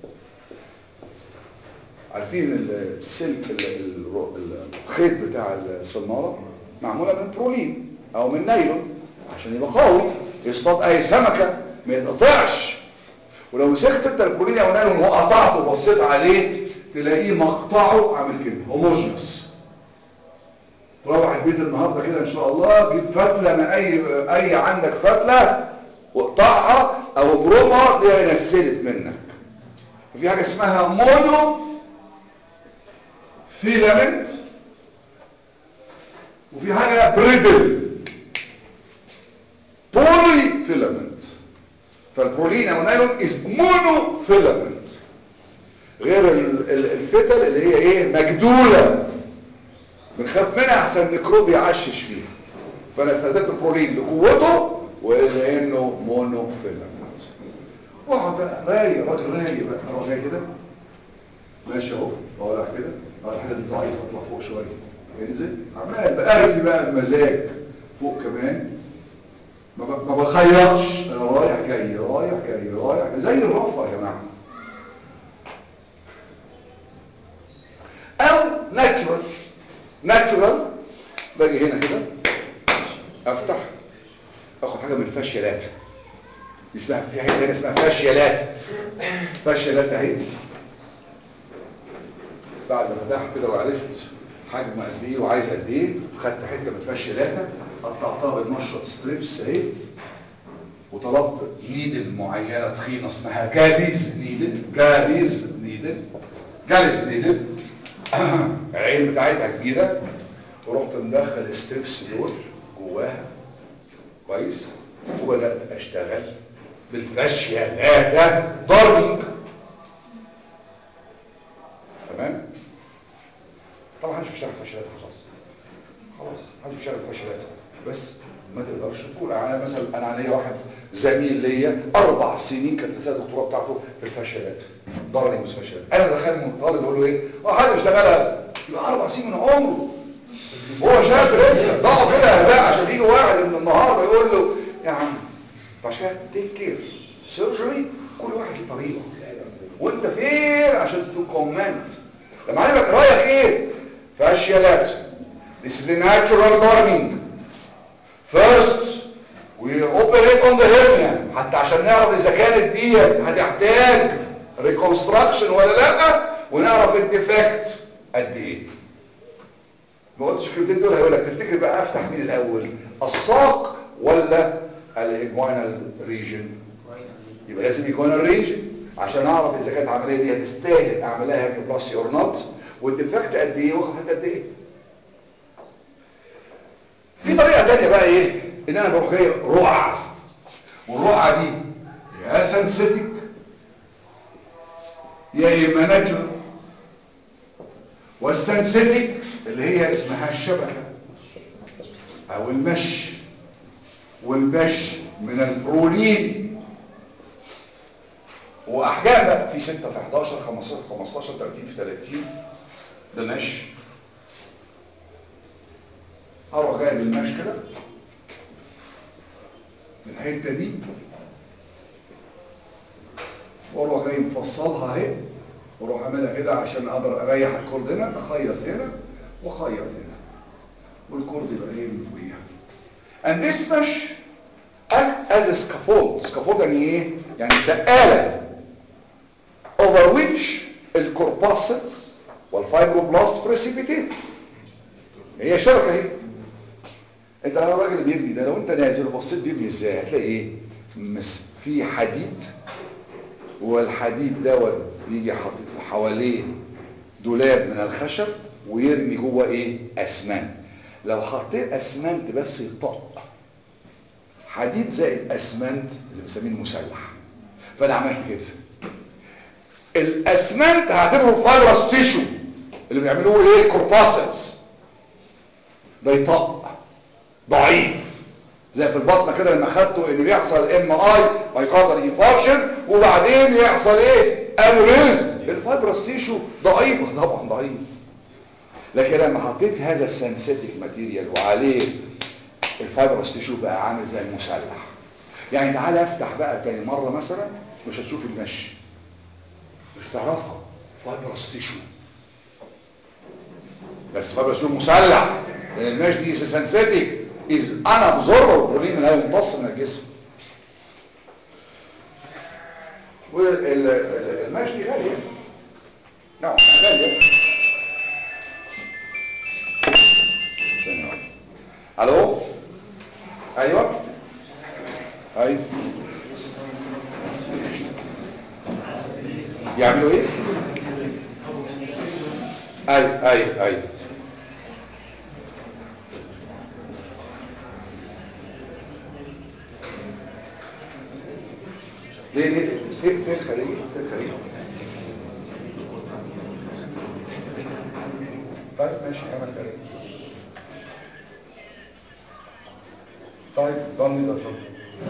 عارفين السلك ال- ال- ال- الخيط بتاع الصنارة معمولة من برولين او من نايلون عشان يبقى قوي يصطاد اي سمكة ما يتقطعش ولو مسكت انت البرولين او نايلون وقطعته وبصيت عليه تلاقيه مقطعه عامل كده هوموجينوس روح البيت النهارده كده ان شاء الله جيب فتله من اي اي عندك فتله واقطعها او ابرمها تلاقيها نسلت منك وفي حاجه اسمها مونو فيلامنت وفي حاجه بريدل بولي فيلامنت فالبرولين او نايلون از مونو فيلامنت غير ال- ال- الفتل اللي هي ايه مجدوله بنخاف منها احسن الميكروب يعشش فيها فانا استخدمت البرولين لقوته ولانه مونو فيلامنت واقعد بقى رايق راجل رايق بقى اروح جاي كده ماشي اهو طالع كده اه الحاجه دي ضعيفه اطلع فوق شويه انزل عمال بقى في بقى المزاج فوق كمان ما ب- ما بخيرش انا رايح جاي رايح جاي رايح جاي زي الرفع يا جماعه او ناتشورال ناتشورال باجي هنا كده افتح اخد حاجه من الفاشيالات اسمها في حته هنا اسمها فاشيالات فاشيالات اهي بعد ما فتحت كده وعرفت حجم قد ايه وعايز قد ايه خدت حته من فاشيالاتها قطعتها بالمشرط ستريبس اهي وطلبت نيدل معينه تخينه اسمها جاليز نيدل جاليز نيدل جاليز نيدل العين بتاعتها كبيره ورحت مدخل الستريبس دول جواها كويس وبدات اشتغل بالفاشيالات ضربنج تمام طبعا محدش بيشتغل فاشلات خلاص خلاص محدش بيشتغل فاشلات بس ما تقدرش تقول انا مثلا انا ليا واحد زميل ليا اربع سنين كانت رساله الدكتوراه بتاعته في الفاشلات ضرني مش فاشلات انا دخلت من طالب بقول له ايه اه حد بيشتغلها يبقى اربع سنين من عمره هو شاب لسه ضعه كده هباء عشان يجي واحد من النهارده يقول له يا عم عشان تيك كير سيرجري كل واحد له طريقه وانت فين عشان تكومنت لما عندك رايك ايه فاشيالات this is a natural burning first we operate on the hernia حتى عشان نعرف اذا كانت ديت هتحتاج reconstruction ولا لا ونعرف الديفكت قد ايه ما قلتش الكلمتين دول هيقول لك تفتكر بقى افتح مين الاول الساق ولا الاجوانال ريجن يبقى لازم يكون الريجن عشان اعرف اذا كانت العمليه دي هتستاهل اعملها هيبروبلاستي اور نوت والديفكت قد ايه واخد حته قد ايه في طريقه ثانيه بقى ايه ان انا بروح جاي رقعه والرقعه دي يا سنسيتيك يا اما ناتشورال والسنسيتيك اللي هي اسمها الشبكه او المش والمش من البرولين واحجام بقى في 6 في 11 15 في 15 30 في 30 ده مش هروح جايب المش كده من الحته دي واروح جاي مفصلها اهي واروح اعملها كده عشان اقدر اريح الكورد هنا اخيط هنا واخيط هنا والكورد يبقى ايه من فوقيها and this mesh act as a scaffold scaffold يعني ايه يعني سقاله over which الكورباسلز والفايبروبلاست precipitate هي شبكه اهي انت لو الراجل اللي بيبني ده لو انت نازل وبصيت بيبني ازاي هتلاقي ايه مس في حديد والحديد دوت بيجي حاطط حواليه دولاب من الخشب ويرمي جوه ايه اسمنت لو حطيت اسمنت بس يطق حديد زائد اسمنت اللي بنسميه المسلح فانا عملت كده الاسمنت هعتبره فايبرس تيشو اللي بيعملوه ايه كورباسلز ده يطق ضعيف زي في البطنه كده لما خدته ان بيحصل ام اي مايكاردال انفاركشن وبعدين يحصل ايه انوريزم الفايبرس تيشو ضعيفه طبعا ضعيف لكن لما حطيت هذا السنسيتيك ماتيريال وعليه الفايبرس تيشو بقى عامل زي المسلح يعني تعالى افتح بقى تاني مره مثلا مش هتشوف المشي مش هتعرفها فايبرس تيشو بس فايبرس تيشو مسلح لان المش دي سنسيتيك از انا ابزوربر البروتين لا يمتص من الجسم والمش دي غاليه نعم غاليه ثانية واحدة. الو ايوه ايوه يعملوا ايه ايوه ايوه ايوه ليه ليه فين فين الخليه فين الخليه طيب ماشي اعمل خليه طيب ضمني ده اتفضل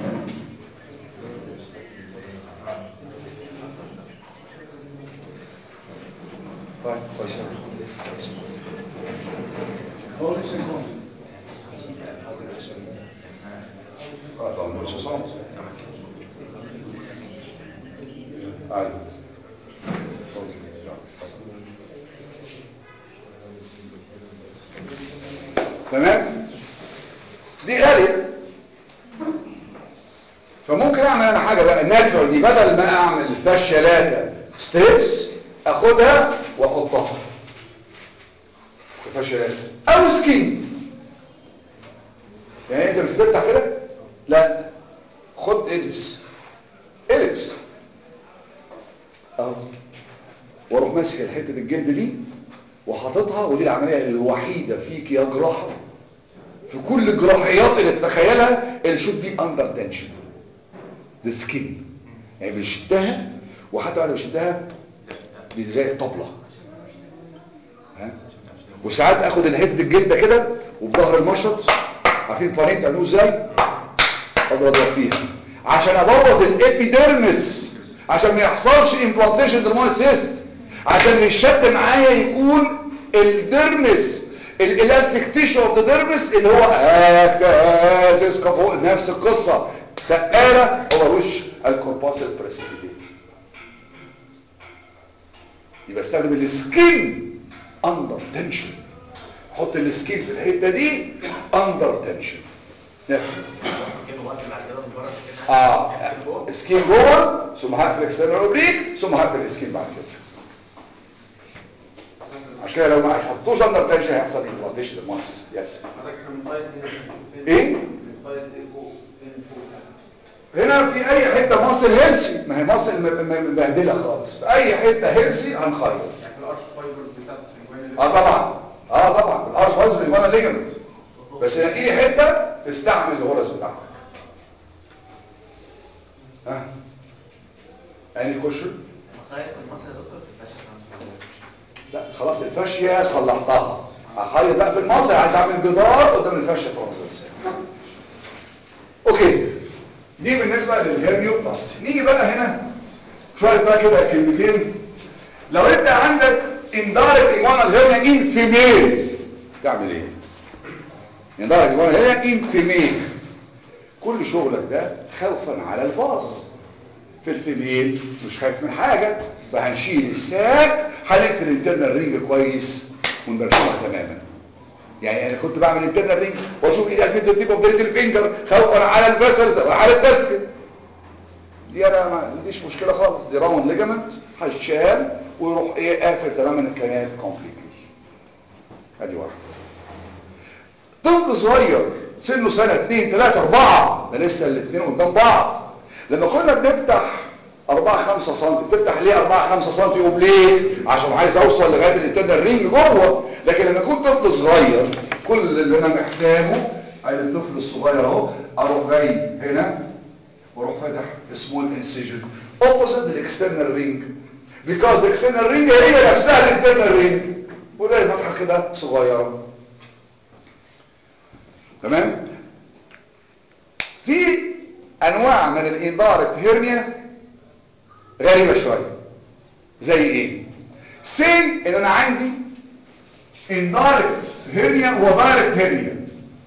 طيب كويس أوي. هو نفس الكون اه طبعا مش صوت ايوه تمام دي غالية فممكن اعمل انا حاجة بقى ناتشورال دي بدل ما اعمل فاشيالاتا ستريبس اخدها واحطها فاشيالاتا او سكين يعني انت مش بتفتح كده لا خد البس البس اهو واروح ماسك حته الجلد دي وحاططها ودي العمليه الوحيده فيك يا جراحه في كل الجراحيات اللي تتخيلها اللي should be under tension the skin يعني بيشدها وحتى بعد ما بيشدها دي زي الطبله ها وساعات اخد الحته الجلده كده وبظهر المشط عارفين البانين بتعملوه ازاي اضرب فيها عشان ابوظ الابيديرمس عشان ما يحصلش امبلانتيشن درمويد سيست عشان اللي يشد معايا يكون الديرمس الالاستيك تيشو اوف ذا ديرمس اللي هو اكاسس فوق نفس القصه سقاله هو وش الكورباس البريسيبيتيت يبقى استخدم السكين اندر تنشن حط السكين في الحته دي اندر تنشن نفس سكين وقت بعد كده من بره سكين اه سكين جوه ثم هقفل اكسترنال اوبليك ثم هقفل السكين بعد كده عشان كده لو ما حطوش اندر تنشن هيحصل امبلانتيشن المونسيست يس حضرتك احنا بنفايت هنا فين؟ ايه بنفايت ايه فوق فين فوق هنا في اي حته ماسل هيلسي ما هي ماسل م- م- مبهدله خالص في اي حته هيلسي هنخيط يعني في الارش فايبرز بتاعت الجوين اه طبعا اه طبعا الارش فايز اللي ليجمنت بس نقي لي حته تستحمل الغرز بتاعتك ها اني كوشن خايف المصري يا دكتور في الفاشل لا خلاص الفاشيه صلحتها هخيط بقى في المصري عايز اعمل جدار قدام الفاشيه ترانسفيرسال اوكي دي بالنسبه للهيرنيوبلاستي نيجي بقى هنا شويه بقى كده كلمتين لو انت عندك اندارك ايمونال هيرنيا ان فيميل تعمل ايه اندارك ايمونال هيرنيا ان فيميل كل شغلك ده خوفا على الباص في الفيميل مش خايف من حاجة فهنشيل الساك هنقفل الانترنال رينج كويس ونرسمها تماما يعني انا كنت بعمل انترنال رينج واشوف ايه الميدو تيب اوف ذا فينجر خوفا على الفيسلز على الدسك دي انا ما عنديش مشكله خالص دي راوند ليجامنت هيتشال ويروح ايه قافل تماما الكنال كومبليتلي ادي واحد طفل صغير سنه سنة اتنين تلاتة اربعة ده لسه الاتنين قدام بعض لما كنا بنفتح اربعة خمسة سنتي بتفتح ليه اربعة خمسة سنتي يقوم ليه عشان عايز اوصل لغاية الانترنال رينج جوه لكن لما يكون طفل صغير كل اللي انا محتاجه عايز الطفل الصغير اهو اروح جاي هنا واروح فاتح سمول انسيجن اوبوزيت للاكسترنال رينج بيكوز الاكسترنال رينج هي نفسها الانترنال رينج وده فتحه كده صغيره تمام في انواع من الانداركت هيرنيا غريبه شويه زي ايه سين ان انا عندي انداركت هيرنيا ودايركت هيرنيا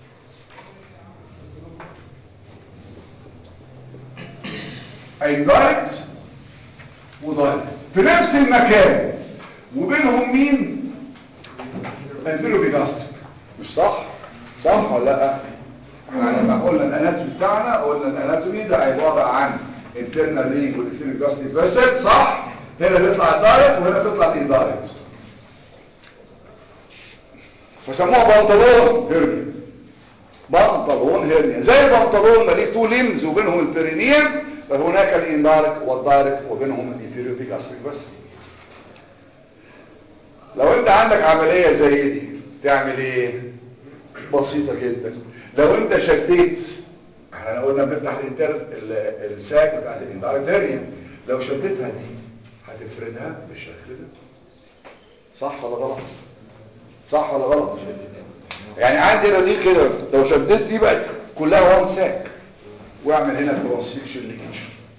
انداركت ودايركت في نفس المكان وبينهم مين الفيروبيجاستيك مش صح صح ولا لا احنا لما قلنا الاناتومي بتاعنا قلنا الاناتومي ده عباره عن internal ring والفيروبيجاستيك فيسل صح هنا بيطلع الدايركت وهنا بيطلع الاندايركت فسموها بنطلون هيرنيا بنطلون هيرنيا زي البنطلون ما ليه تو ليمز وبينهم البرينيوم فهناك الاندايركت والدايركت وبينهم الانفيروبيجاستيك بس لو انت عندك عملية زي دي تعمل ايه بسيطة جدا لو انت شديت احنا قلنا بنفتح الانتر ال- الساك بتاعت الاندارت هيرنيا لو شدتها دي هتفردها بالشكل ده صح ولا غلط صح ولا غلط يعني عندنا دي كده لو شدت دي بقت كلها وان ساك واعمل هنا ترانسفيكشن ليكج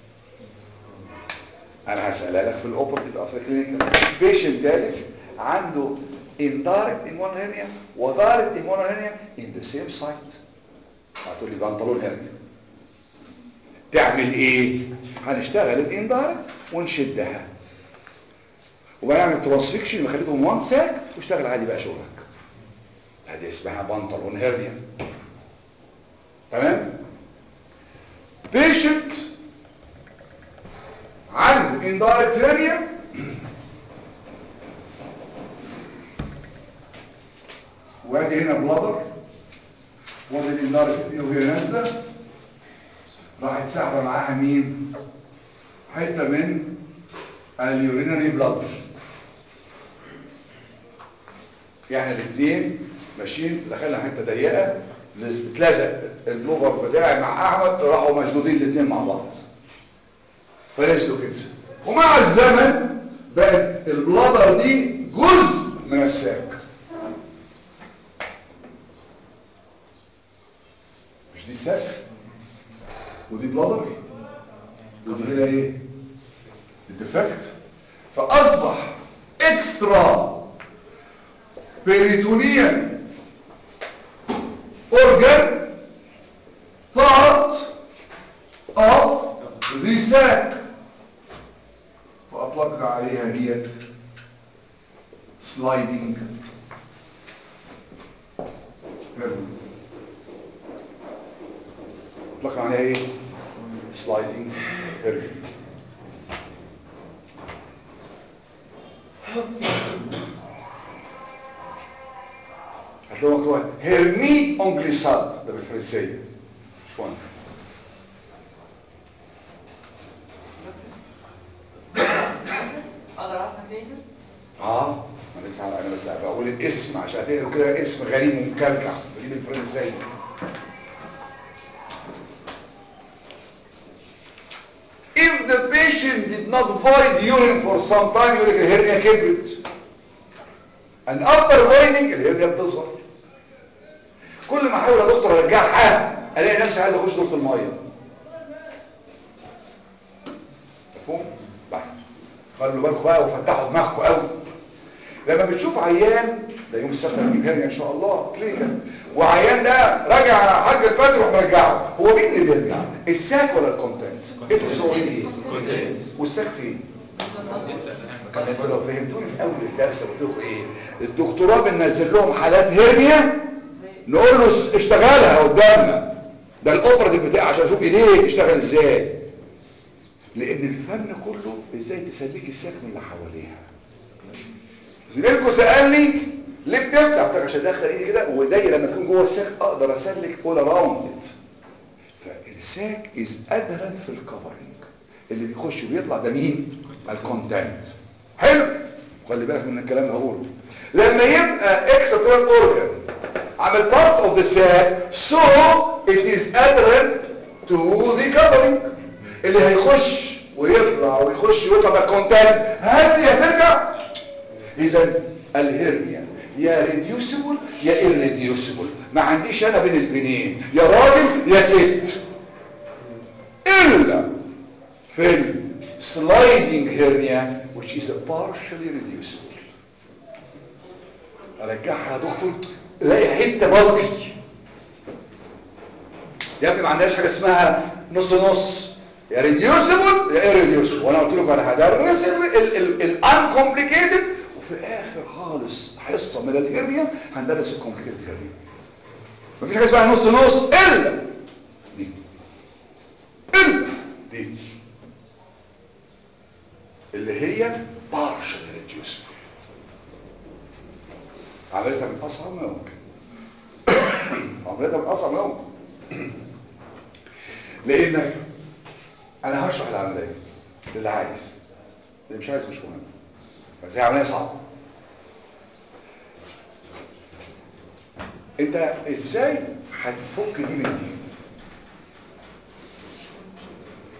انا هسألها لك في الاوبرتيف افر كلينيكال بيشنت ثالث عنده indirect immuno hernia و direct immuno hernia in the same site هتقول لي بنطلون هرنيا تعمل ايه هنشتغل الاندايركت ونشدها وبنعمل ترانسفيكشن يبقى خليتهم وان ساك واشتغل عادي بقى شغلك هذه اسمها بنطلون هرنيا تمام بيشنت عنده اندايركت هرنيا وادي هنا بلادر وادي الاندايركت هرنيا وهي نازله راحت ساحبه معاها مين حته من اليورينري بلاد يعني الاثنين ماشيين دخلنا حته ضيقه اتلزق البلوفر بتاعي مع احمد راحوا مشدودين الاثنين مع بعض فنزلوا كده ومع الزمن بقت البلادر دي جزء من الساك مش دي الساك ودي بلادر ودي هنا ايه الديفكت فاصبح اكسترا peritoneal organ part of the sac فأطلقنا عليها ديت sliding hernia. أطلقنا عليها ايه sliding hernia. هتلاقوا مكتوب هيرني انجليسات ده بالفرنسيه مش مهم اقدر اعرف مكانها اه انا لسه انا بس بقول الاسم عشان هتقروا كده اسم غريب ومكلكع بجيب الفرنسيه If the patient did not void urine for some time يقول لك الهرنيا كبرت and after voiding الهرنيا بتصغر كل ما احاول يا دكتور ارجعها الاقي نفسي عايز اخش دورة الميه مفهوم بحث خلوا بالكم بقى وفتحوا دماغكم قوي لما بتشوف عيان ده يوم السبت هنجيب هرنيا ان شاء الله كلينيكال وعيان ده راجع على حاج البدر وراح مرجعه هو مين اللي بيرجع الساك ولا الكونتنت انتوا بتسووا ايه والساك فين كان انتوا لو فهمتوني في اول الدرس قلت لكم ايه الدكتوراه بننزل لهم حالات هرنيا نقول له اشتغلها قدامنا ده الاوبراتيف بتاعي عشان اشوف ايديه اشتغل ازاي لان الفن كله ازاي تسلك الساك من اللي حواليها زميلكم سالني ليه بتفتح قلت له عشان ادخل ايدي كده وايدي لما تكون جوه الساك اقدر اسلك اول اراوند فالساك از ادهرنت في الكفرنج اللي بيخش وبيطلع ده مين الكونتنت حلو خلي بالك من الكلام اللي هقوله لما يبقى اكسترنال اورجان عمل بارت اوف ذا ساك سو ات از adherent تو ذا كفرنج اللي هيخش ويطلع ويخش ويطلع ده كونتنت هل دي هترجع اذا الهرنيا يا ريديوسبل يا irreducible ما عنديش انا بين البنين يا راجل يا ست الا في السلايدنج هيرنيا which is a partially reducible ارجعها يا دكتور الاقي حته بلقي يا ابني ما عندناش حاجه اسمها نص نص يا ريديوسبل يا irreducible وانا قلت لكم انا هدرس الانكومبليكيتد وفي الاخر خالص حصه من الهرنيا هندرس الكومبليكيتد هرنيا مفيش حاجه اسمها نص نص الا دي الا دي اللي هي بارشل ريديوسبل عملتها من اصعب ما يمكن عملتها من اصعب ما يمكن لان انا هشرح العمليه للي عايز اللي مش عايز مش مهم بس هي عمليه صعبه انت ازاي هتفك دي من دي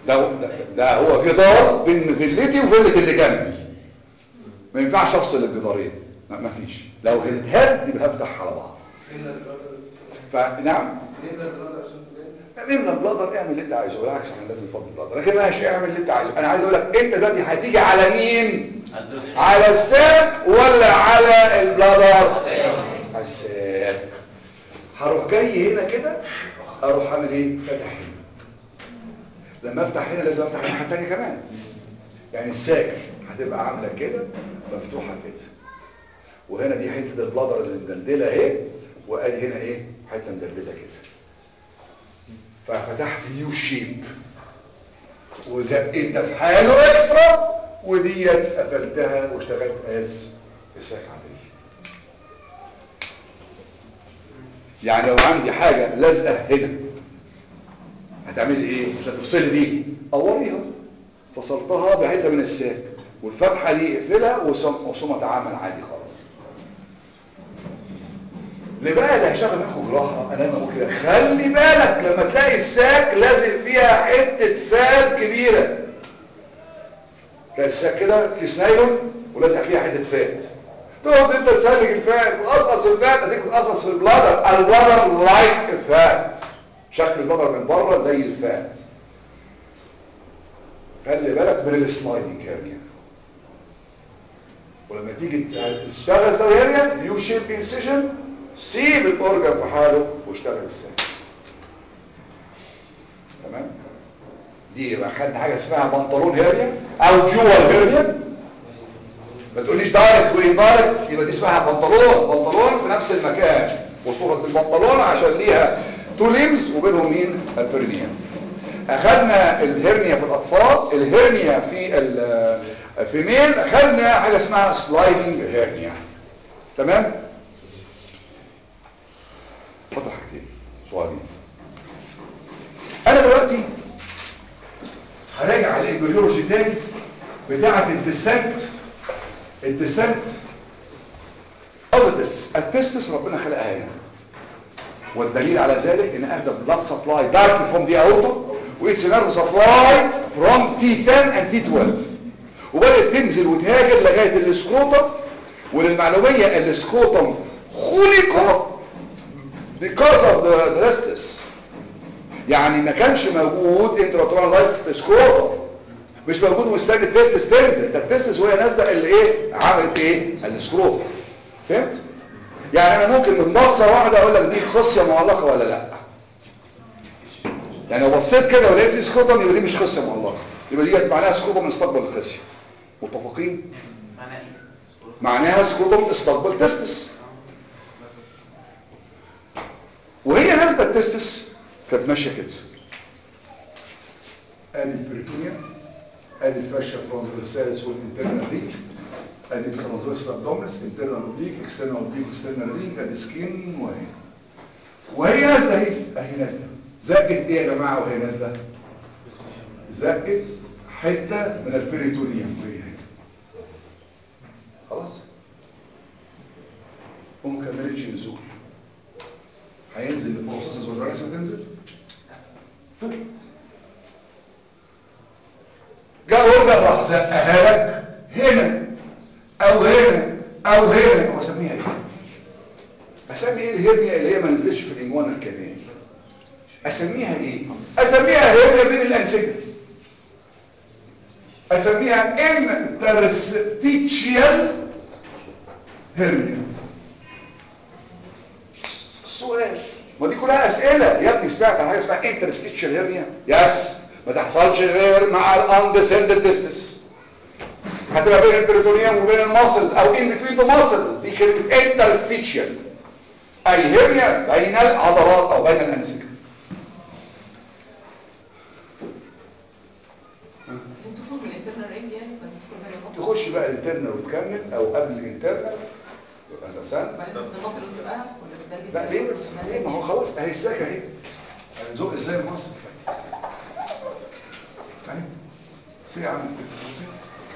ده ده, ده هو جدار بين فيلتي وفيلة اللي جنبي ما ينفعش افصل الجدارين ما ما فيش لو اتهد يبقى هفتح على بعض فين البلادر فنعم فين البلادر عشان تبان املى البلادر اعمل اللي انت عايزه بالعكس احنا لازم نفضي البلادر لكن ماشي اعمل اللي انت عايزه انا عايز اقول لك انت دلوقتي هتيجي على مين على الساك ولا على البلادر على الساك هروح جاي هنا كده اروح اعمل ايه فاتح هنا لما افتح هنا لازم افتح الناحيه الثانيه كمان يعني الساك هتبقى عامله كده مفتوحه كده وهنا دي حته البلادر اللي مدلدله اهي وادي هنا ايه حته مدلدله كده ففتحت يو شيب وزقيت ده في حاله اكسترا وديت قفلتها واشتغلت از الساك عاديه يعني لو عندي حاجه لازقه هنا هتعملي ايه عشان تفصلي دي قوريها فصلتها بحته من الساك والفتحه دي اقفلها وصم وصم اتعامل عادي خالص اللي بقى ده هيشغل منكم جراحه انا ما بقول كده خلي بالك لما تلاقي الساك لازق فيها حته فات كبيره تلاقي الساك كده كيس نايلون ولازق فيها حته فات تقعد انت تسلك الفات وقصقص الفات اديك بتقصقص في البلادر البلادر لايك الفات شكل البلادر من بره زي الفات خلي بالك من السلايدنج هيرنيا ولما تيجي تشتغل سوي يو شيب انسيجن سيب الاورجن في حاله واشتغل الساك تمام دي يبقى خدنا حاجه اسمها بنطلون هيرنيا او جوال هيرنيا ما تقوليش دايركت واندايركت يبقى دي اسمها بنطلون بنطلون في نفس المكان وصفت البنطلون عشان ليها تو ليمز وبينهم مين البرينيا اخذنا الهرنيا في الاطفال الهرنيا في الفيميل اخذنا حاجه اسمها سلايدنج هرنيا تمام اتفضل حاجتين صغيرين انا دلوقتي هراجع على الامبريولوجي تاني بتاعه الديسنت الديسنت او التستس التستس ربنا خلقها هنا والدليل على ذلك ان اخذ بلاد سبلاي دايركتلي فروم دي اورتا واتس نيرف سبلاي فروم تي 10 اند تي 12 وبدات تنزل وتهاجر لغايه السكروتم وللمعلوميه السكروتم خلق because of the testis يعني ما كانش موجود انتراتورال لايف سكروتم مش موجود مستني التستس تنزل ده التستس وهي نازله اللي ايه عملت ايه السكروتم فهمت يعني انا ممكن من بصه واحده اقول لك دي خصيه معلقه ولا لا يعني لو بصيت كده ولقيت في سكروتم يبقى دي مش خصيه معلقه يبقى دي معناها سكروتم استقبل الخصيه متفقين معناه ايه؟ معناها سكروتم استقبل تستس وهي نازله التستس كانت ماشيه كده ادي البريتونيا ادي الفاشيا ترانسفيرساليس والانترنال ريك ادي الترانسفيرسال ابدومينس انترنال اوبليك اكسترنال اوبليك اكسترنال ريك ادي سكين وهي وهي نازله اهي اهي نازله زقت ايه يا جماعه وهي نازله زقت حته من البريتونيوم وهي هنا خلاص وما كملتش نزول هينزل البروسيسز والرئيس هتنزل طلعت جاء اورجن راح زقها لك هنا او هنا او هنا واسميها ايه اسمي ايه الهرنيا اللي هي ما نزلتش في الانجوانا الكبير اسميها ايه اسميها هرنيا بين الانسجه اسميها انترستيتشيال هرنيا السؤال ما دي كلها اسئله يا ابني سمعت عن حاجه اسمها انترستيتشال هرنيا يس ما تحصلش غير مع الاندسندد ديستس هتبقى بين البريتونيوم وبين الماسلز او ان بتوين ذا ماسل دي كلمه انترستيتشال اي هرنيا بين العضلات او بين الانسجه تدخل من الانترنال رينج يعني فتدخل من المصل تخش بقى الانترنال وتكمل او قبل الانترنال يبقى الاساس بعدين تدخل المصل وتبقى ولا بتدلج لا ليه بس ليه ما هو خلاص اهي الساكه اهي زق ازاي المصل اهي سي عامل كده سي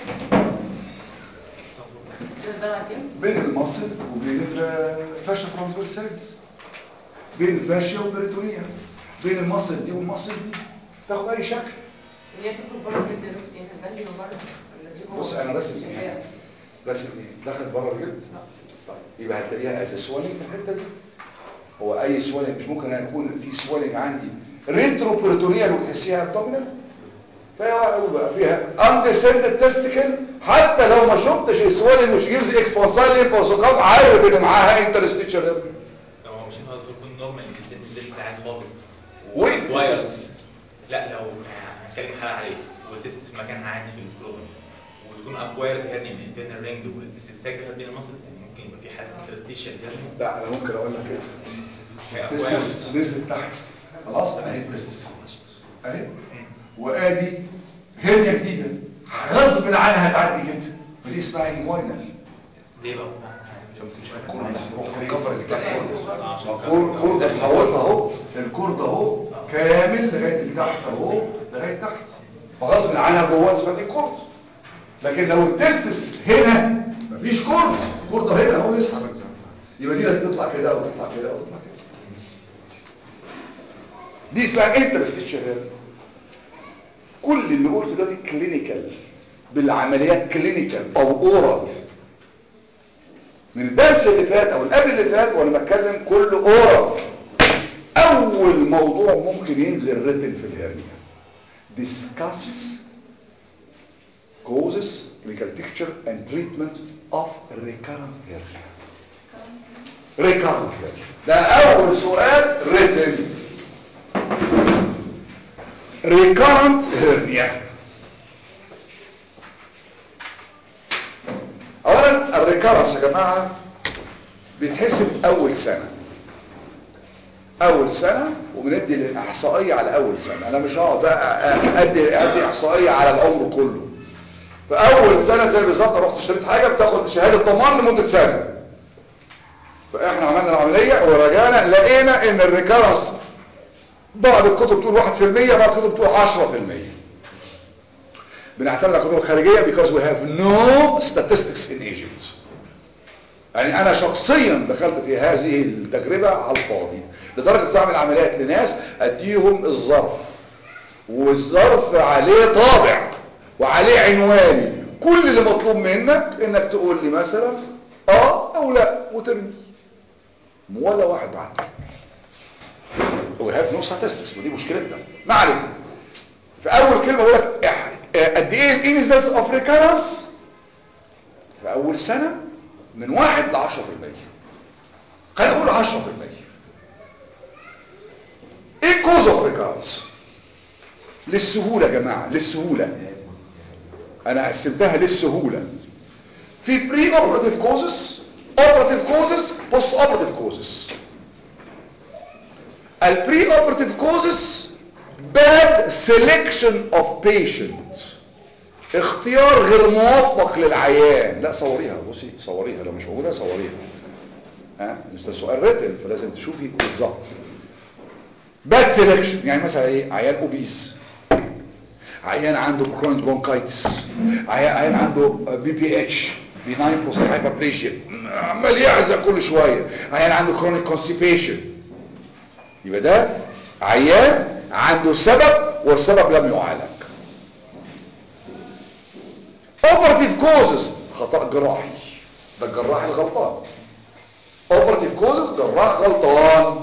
كده ده على كام؟ بين المصل وبين الفاشيا ترانسفيرساليس بين الفاشيا والبريتونيا بين المصل دي والمصل دي تاخد اي شكل هي تخرج بره الجلد يا دكتور يعني هتبان من بره ولا دي جوه بص انا راسم شغالة. ايه راسم ايه دخلت بره الجلد طيب يبقى هتلاقيها از سوالينج في الحته دي هو اي سوالينج مش ممكن يكون في سوالينج عندي ريترو بريتونيال وتحسيها ابدومينال فهي بقى فيها اندسندد تستيكل حتى لو ما شفتش السوالينج مش جيبز اكسبانسال بوزوكاب عارف ان معاها انترستيتشر لو هو مش هينفع تكون نورمال الجسم الليست عادي خالص وين وايرس لا لو هنتكلم حاجه عليه والتست في مكانها عادي في السكروتم وتكون اكوايرد هيرني من انترنال رينج بس الساجر بين المصل يعني ممكن يبقى في حاله انترستيشن هيرني لا انا ممكن اقول لك كده هي acquired. تستس نزلت تحت خلاص اهي تستس اهي وادي هرنيا جديده غصب عنها هتعدي كده ودي اسمها هيموينال ليه بقى؟ الكفر اللي كان كور كور ده حولت اهو الكور ده اهو كامل لغايه اللي تحت اهو لغايه تحت فغصب عنها جوه اثبت الكورد لكن لو التستس هنا مفيش كورد الكورد ده هنا اهو لسه يبقى دي لازم تطلع كده او تطلع كده او تطلع كده دي اسمها انترستيشن كل اللي قلته ده دي كلينيكال بالعمليات كلينيكال او اورال من الدرس اللي فات او اللي قبل اللي فات وانا بتكلم كله اورال اول موضوع ممكن ينزل ريتن في الهرنيا discuss causes clinical picture and treatment of recurrent hernia recurrent hernia ده اول سؤال written recurrent hernia اولا الريكارنس يا جماعه بيتحسب اول سنه اول سنه وبندي الاحصائيه على اول سنه انا مش هقعد بقى ادي ادي احصائيه على العمر كله في اول سنه زي بالظبط رحت اشتريت حاجه بتاخد شهاده ضمان لمده سنه فاحنا عملنا العمليه ورجعنا لقينا ان الريكارنس بعض الكتب تقول 1% بعض الكتب تقول 10% بنعتمد على الكتب الخارجيه because we have no statistics in Egypt يعني انا شخصيا دخلت في هذه التجربة على الفاضي لدرجة كنت اعمل عمليات لناس اديهم الظرف والظرف عليه طابع وعليه عنواني كل اللي مطلوب منك انك تقول لي مثلا اه او لا وترمي ولا واحد بعد we have no statistics ودي مشكلتنا ما علينا في اول كلمة بقول لك قد ايه الانسنس اوف ريكارنس في اول سنة من واحد لعشرة في المية خلينا نقول عشرة في المية ايه كوز اوف ريكارنس للسهولة يا جماعة للسهولة انا قسمتها للسهولة في بري اوبراتيف كوزس اوبراتيف كوزس بوست اوبراتيف كوزس البري اوبراتيف كوزس bad selection of patient اختيار غير موفق للعيان لا صوريها بصي صوريها لو مش موجوده صوريها ها مش ده سؤال ريتن فلازم تشوفي بالظبط باد سيلكشن يعني مثلا ايه عيان اوبيز عيان عنده كرونيك برونكايتس عيان, عيان عنده بي بي اتش بيناين بروستات هايبربليجيا عمال يعزق كل شويه عيان عنده كرونيك كونستيبيشن يبقى ده عيان عنده سبب والسبب لم يعالج اوبراتيف كوزز خطأ جراحي ده الجراح الغلطان اوبراتيف كوزز جراح غلطان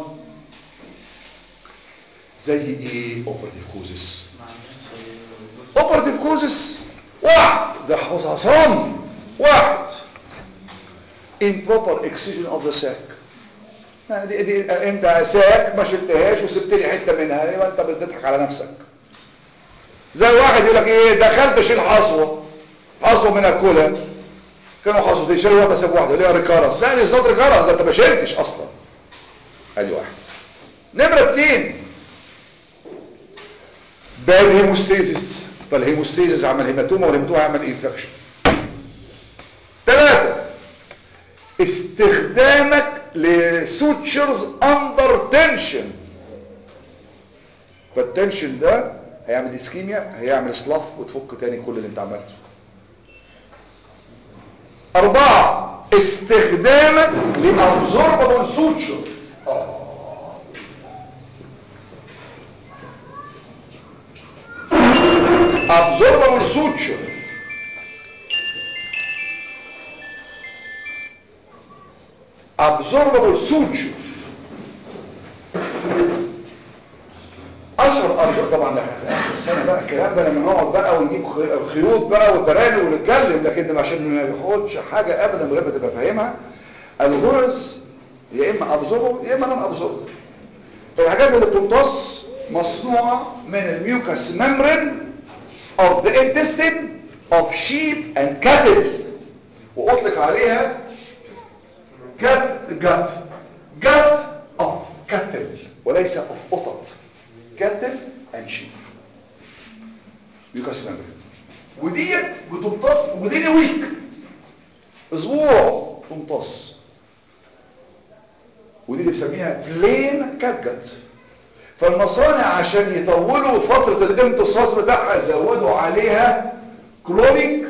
زي ايه اوبراتيف كوزز اوبراتيف كوزز واحد ده حصان واحد improper excision of the sac دي, دي انت ساك ما شلتهاش وسبت لي حته منها يبقى انت بتضحك على نفسك زي واحد يقول لك ايه دخلت اشيل حصوه حصوه من الكلى كانوا حصوتين شالوا واحده ساب واحده ليه ريكارنس لا دي نوت ريكارنس ده انت ما شلتش اصلا ادي واحد نمره اثنين باد هيموستيزيس فالهيموستيزيس عمل هيماتوما والهيماتوما عمل انفكشن ثلاثه استخدامك لسوتشرز اندر تنشن فالتنشن ده هيعمل اسكيميا هيعمل سلاف وتفك تاني كل اللي انت عملته اربعة استخدامك لابزوربابل سوتشر absorbable suture absorbable suture اشهر ارجو طبعا ده احنا في اخر السنه بقى الكلام ده لما نقعد بقى ونجيب خ- خيوط بقى وتراني ونتكلم لكن عشان ما ناخدش حاجه ابدا من غير ما تبقى فاهمها الغرز يا اما ابزوربل يا اما نون ابزوربل الحاجات اللي بتمتص مصنوعه من الميوكس ممبرين of the intestine of sheep and cattle واطلق عليها كات جات جات of cattle وليس of قطط cattle and sheep mucous membrane وديت بتمتص ودي ويك اسبوع تمتص ودي اللي بسميها بلين كاتجت فالمصانع عشان يطولوا فترة الامتصاص بتاعها زودوا عليها كلونيك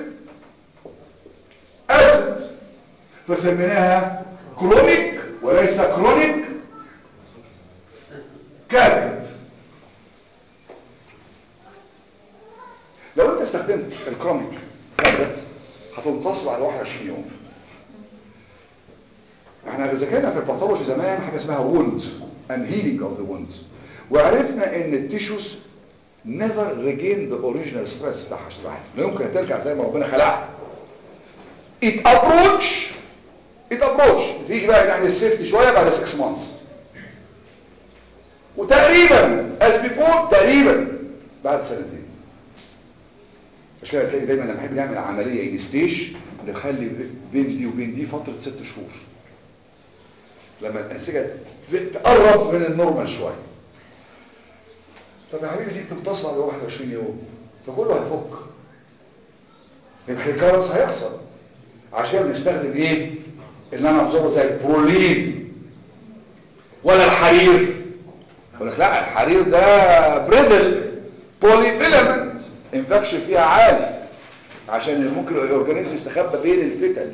اسيد فسميناها كلونيك وليس كرونيك كاتجت لو انت استخدمت الكرونيك كاتجت هتمتص بعد 21 يوم احنا ذاكرنا في الباثولوجي زمان حاجه اسمها ووند and healing of the wound وعرفنا ان التيشوز never regain the original stress بتاعها عشان تبقى عارف. لا يمكن ترجع زي ما ربنا خلقها it approach it approach تيجي بقى ناحيه السيفتي شويه بعد 6 months وتقريبا as before تقريبا بعد سنتين عشان كده تلاقي دايما لما نحب نعمل عمليه انستيش نخلي بين دي وبين دي فتره ست شهور لما الانسجه تقرب من النورمال شويه طب يا حبيبي دي بتمتص بعد 21 يوم فكله هيفك يبقى الكرس هيحصل عشان كده بنستخدم ايه اللي انا ابصره زي البرولين ولا الحرير يقول لك لا الحرير ده بريدل بولي فيلامنت انفكشن فيها عالي عشان ممكن الاورجانيزم يستخبى بين الفتل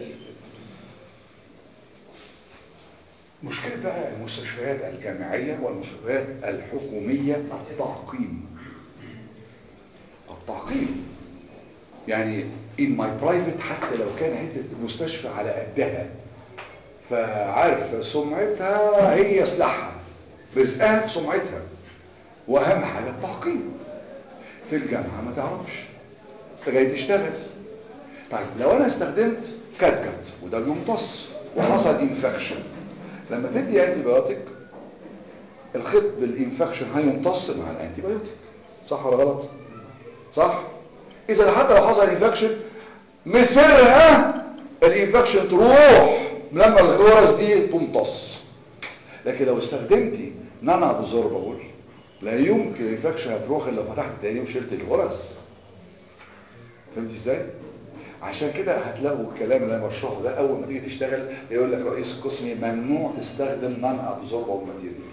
مشكلة بقى المستشفيات الجامعية والمستشفيات الحكومية التعقيم التعقيم يعني in my private حتى لو كان حتة المستشفى على قدها فعارف سمعتها هي سلاحها رزقها في سمعتها واهم حاجة التعقيم في الجامعة ما تعرفش فجاي تشتغل طيب لو انا استخدمت كاتكت وده بيمتص وحصل انفكشن لما تدي انتي بايوتيك الخط بالانفكشن هيمتص مع الانتي بايوتيك صح ولا غلط صح اذا حتى لو حصل انفكشن مسرها الانفكشن تروح لما الغرز دي تمتص لكن لو استخدمتي نون ابزوربابل لا يمكن الانفكشن هتروح الا لو فتحت تاني وشلت الغرز فهمتي ازاي عشان كده هتلاقوا الكلام اللي انا بشرحه ده اول ما تيجي تشتغل يقول لك رئيس القسم ممنوع تستخدم نون ابزوربابل ماتيريال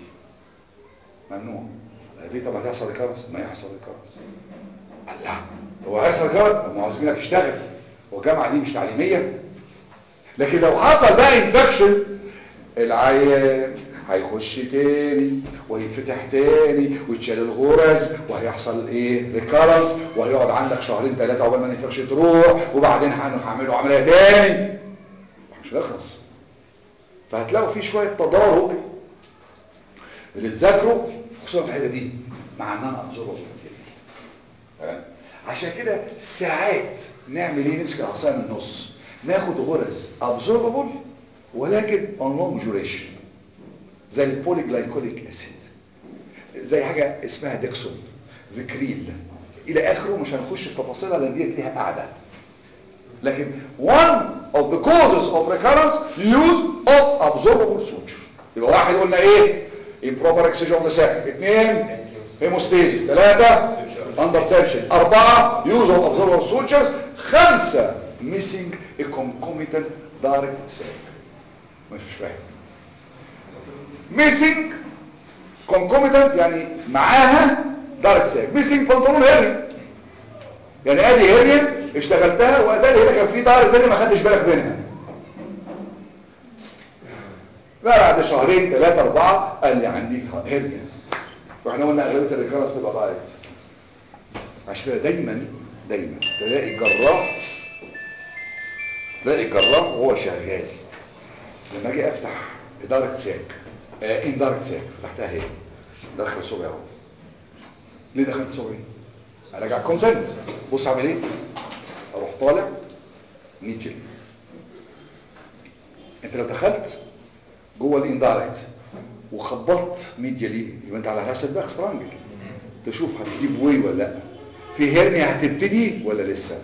ممنوع في طب هتحصل ريكارنس ما يحصل ريكارنس الله هو هيحصل ريكارنس طب ما هو زميلك يشتغل هو الجامعه دي مش تعليميه لكن لو حصل بقى انفكشن العيان هيخش تاني ويتفتح تاني ويتشال الغرز وهيحصل ايه ريكارنس وهيقعد عندك شهرين ثلاثه عقبال ما الانفكشن تروح وبعدين هنعمله عمليه تاني مش هيخلص فهتلاقوا في شويه تضارب اللي تذاكروا خصوصا في الحته دي مع ان انا ابزوربل تمام عشان كده ساعات نعمل ايه نمسك العصايه من النص ناخد غرز ابزوربل ولكن on long duration زي البولي جلايكوليك اسيد زي حاجه اسمها ديكسون فيكريل الى اخره مش هنخش في تفاصيلها لان ديت ليها قاعده لكن one of the causes of recurrence use of absorbable suture يبقى واحد قلنا ايه improper excision of the sac اثنين هيموستاسيس ثلاثة under tension أربعة use of absorbable sutures خمسة missing a concomitant direct sac مش فاهم missing concomitant يعني معاها direct sac missing بنطلون هيرني يعني ادي هيرني اشتغلتها واتاري هنا كان في طائر تاني ما خدتش بالك منها بعد شهرين ثلاثة أربعة قال لي عندي هرنيا واحنا قلنا أغلبية الرجالة بتبقى دايت عشان كده دايما دايما تلاقي الجراح تلاقي الجراح وهو شغال لما اجي افتح اداره ساك آه اندارت ساك فتحتها اهي دخل صبعي اهو ليه دخلت صبعي اراجع كونتنت بص اعمل ايه اروح طالع 100 جنيه انت لو دخلت جوه الاندايركت وخبطت 100 جنيه يبقى انت على حسب باك سترانجل تشوف هتجيب واي ولا لا في هرنيا هتبتدي ولا لسه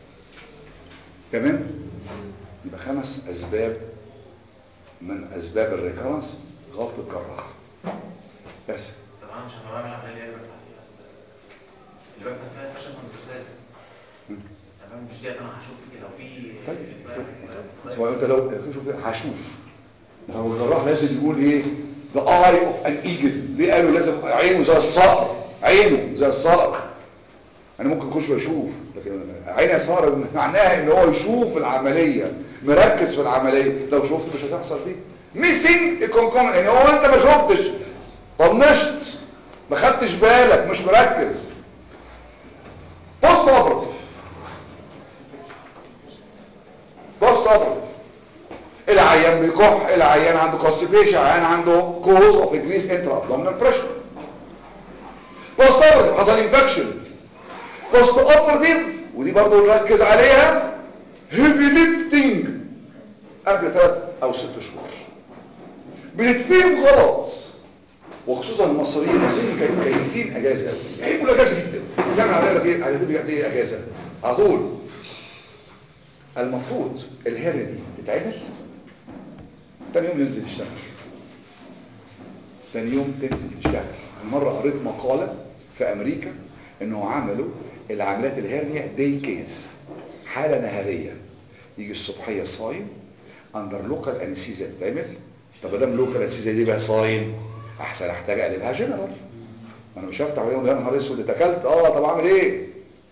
تمام يبقى خمس اسباب من اسباب الريكرنس غلطه جراح بس طبعا مش هبقى بعمل عمليه اللي بفتح فيها اللي بفتح فيها الفشل ترانسفيرسالز مم. تمام مش دي انا هشوف لو في طيب هو انت لو شوف هشوف ما هو الجراح لازم يقول ايه the eye of an eagle ليه قالوا لازم عينه زي الصقر عينه زي الصقر انا ممكن كل شويه اشوف لكن عيني صقر معناها ان هو يشوف العمليه مركز في العمليه لو شفت مش هتحصل دي ميسنج الكونكوم يعني هو انت ما شفتش طنشت ما خدتش بالك مش مركز بوست اوبراتيف بوست اوبراتيف العيان بيكح العيان عنده كونستيبيشن العيان عنده كوز اوف انكريس انترا ابدومينال بريشر بوست اوبراتيف حصل انفكشن بوست اوبراتيف ودي برضو نركز عليها هيفي ليفتنج قبل ثلاث او ست شهور بنتفهم غلط وخصوصا المصريين المصريين كانوا كيفين اجازه قوي يحبوا الاجازه جدا يعمل عليها لك ايه هتبقى قد ايه اجازه على طول المفروض الهرة دي تتعمل تاني يوم ينزل يشتغل تاني يوم تنزل تشتغل أنا مرة قريت مقالة في أمريكا إنه عملوا العمليات الهرنيا دي كيز حالة نهارية يجي الصبحية صايم اندر لوكال انستيزيا تتعمل طب ما دام لوكال انستيزيا دي بقى صايم احسن احتاج اقلبها جنرال ما انا مش هفتح ويقول يا نهار اسود اتكلت اه طب اعمل ايه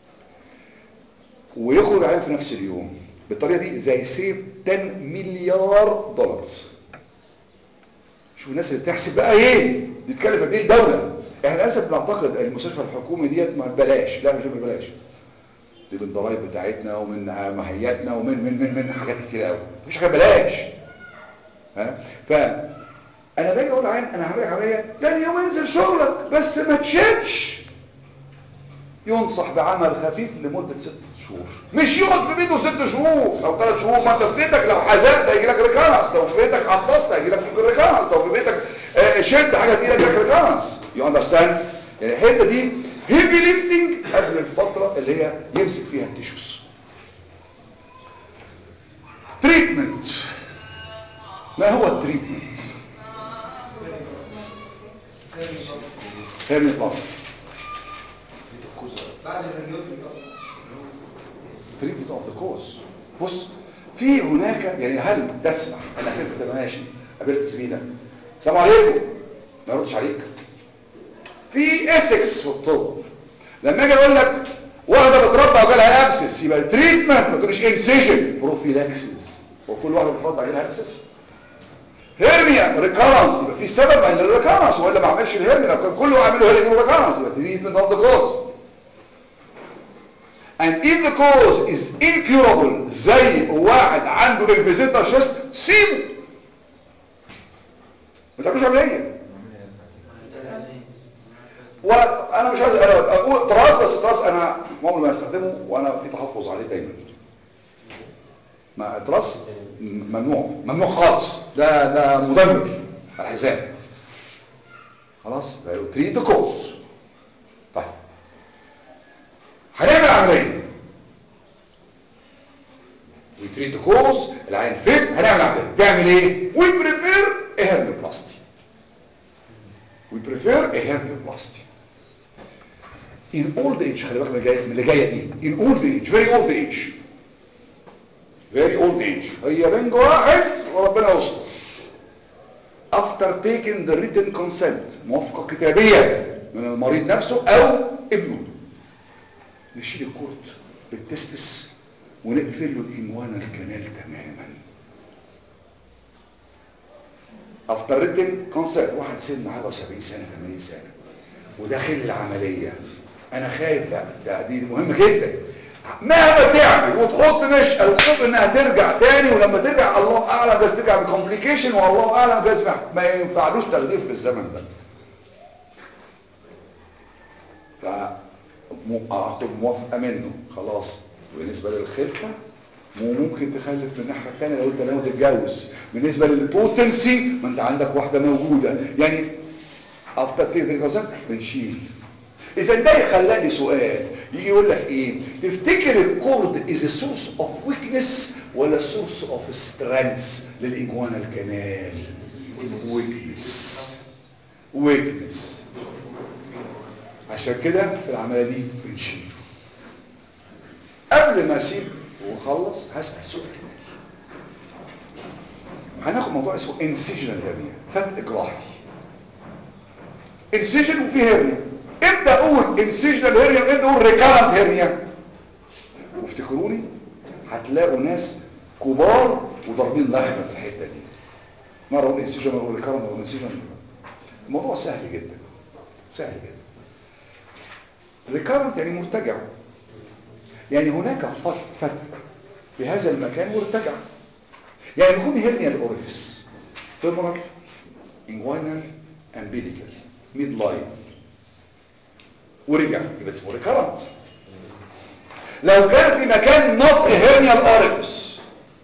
ويخرج عليها في نفس اليوم بالطريقه دي زي سيف 10 مليار دولار شوف الناس اللي بتحسب بقى ايه دي تكلف قد ايه الدوله احنا للاسف بنعتقد المستشفى الحكومي ديت ما ببلاش لا مش ببلاش دي بالضرايب بتاعتنا ومن مهياتنا ومن من من من حاجات كتير قوي مفيش حاجه ببلاش ها ف انا باجي اقول عين انا هعمل لك عمليه تاني يوم انزل شغلك بس ما تشيلش ينصح بعمل خفيف لمدة ست شهور مش يقعد في بيته ست شهور او ثلاث شهور ما انت في بيتك لو حزقت هيجي لك ريكانس لو في بيتك عطست هيجي لك ريكانس لو في بيتك آه، شلت حاجه تقيله هيجي لك ريكانس يو اندرستاند يعني الحته دي هيفي ليفتنج قبل الفتره اللي هي يمسك فيها التيشوز تريتمنت ما هو التريتمنت هيرني بلاستيك بعد الريوتري تريتمنت اوف ذا كوز بص في هناك يعني هل تسمح انك انت تبقى ماشي قابلت زميلك السلام عليكم ما يردش عليك في اسكس في الطب لما اجي اقول لك واحده بترضع وجالها ابسس يبقى تريتمنت ما تقولش انسيجن بروفيلاكسيس وكل واحده بترضع جالها ابسس هيرنيا ريكارنس يبقى في سبب عن الريكارنس والا ما عملش الهيرنيا لو كان كله عامله هيرنيا ريكارنس يبقى تريتمنت اوف ذا كوز and if the cause is incurable زي واحد عنده الفيزيتا شيست سيبه ما تعملوش عمليه وانا مش عايز أنا اقول تراث بس التراث انا عمري ما استخدمه وانا في تحفظ عليه دايما ما التراث ممنوع ممنوع خالص ده ده مدمر على الحساب خلاص تريد ذا كوز طيب هنعمل عمليه وتريد كوز العين فين هنعمل عمليه تعمل ايه we prefer a hernioplasty we prefer a hernioplasty in old age خلي بالك من اللي جايه من اللي جايه دي in old age very old age very old age هي بنج واحد وربنا يستر after taking the written consent موافقه كتابيه من المريض نفسه او ابنه نشيل الكورت بالتستس ونقفل له الانوان الكنال تماما افتر ريتن كونسيرت واحد سن حاجه 70 سنه 80 سنه وداخل العمليه انا خايف لا ده دي مهم جدا مهما تعمل وتحط نشأة الخوف انها ترجع تاني ولما ترجع الله اعلم جايز ترجع بكومبليكيشن والله اعلم جايز ما- ما ينفعلوش تغيير في الزمن ده فاخد موافقه منه خلاص بالنسبه للخلفه وممكن تخلف من الناحيه الثانيه لو انت ناوي تتجوز بالنسبه للبوتنسي ما انت عندك واحده موجوده يعني افتر تيجي بنشيل اذا ده يخلق لي سؤال يجي يقول لك ايه تفتكر الكورد از سورس اوف ويكنس ولا سورس اوف سترينث للاجوانا الكنال ويكنس ويكنس عشان كده في العمليه دي بنشيل قبل ما اسيب ونخلص هسال سؤال كده هناخد موضوع اسمه انسيجنال هيرنيا فتق جراحي انسيجن وفي هيرنيا امتى اقول انسيجنال هيرنيا وامتى اقول ريكارنت هيرنيا وافتكروني هتلاقوا ناس كبار وضاربين لحمه في الحته دي مره اقول انسيجن مره اقول ريكارنت مره اقول انسيجن الموضوع سهل جدا سهل جدا ريكارنت يعني مرتجع يعني هناك فت- فتح في هذا المكان مرتجع يعني يكون هيرنيا الاوريفيس فيمورال انجوينال امبيليكال ميد لاين ورجع يبقى اسمه ريكارنت لو كان في مكان نوت هيرنيا الاوريفيس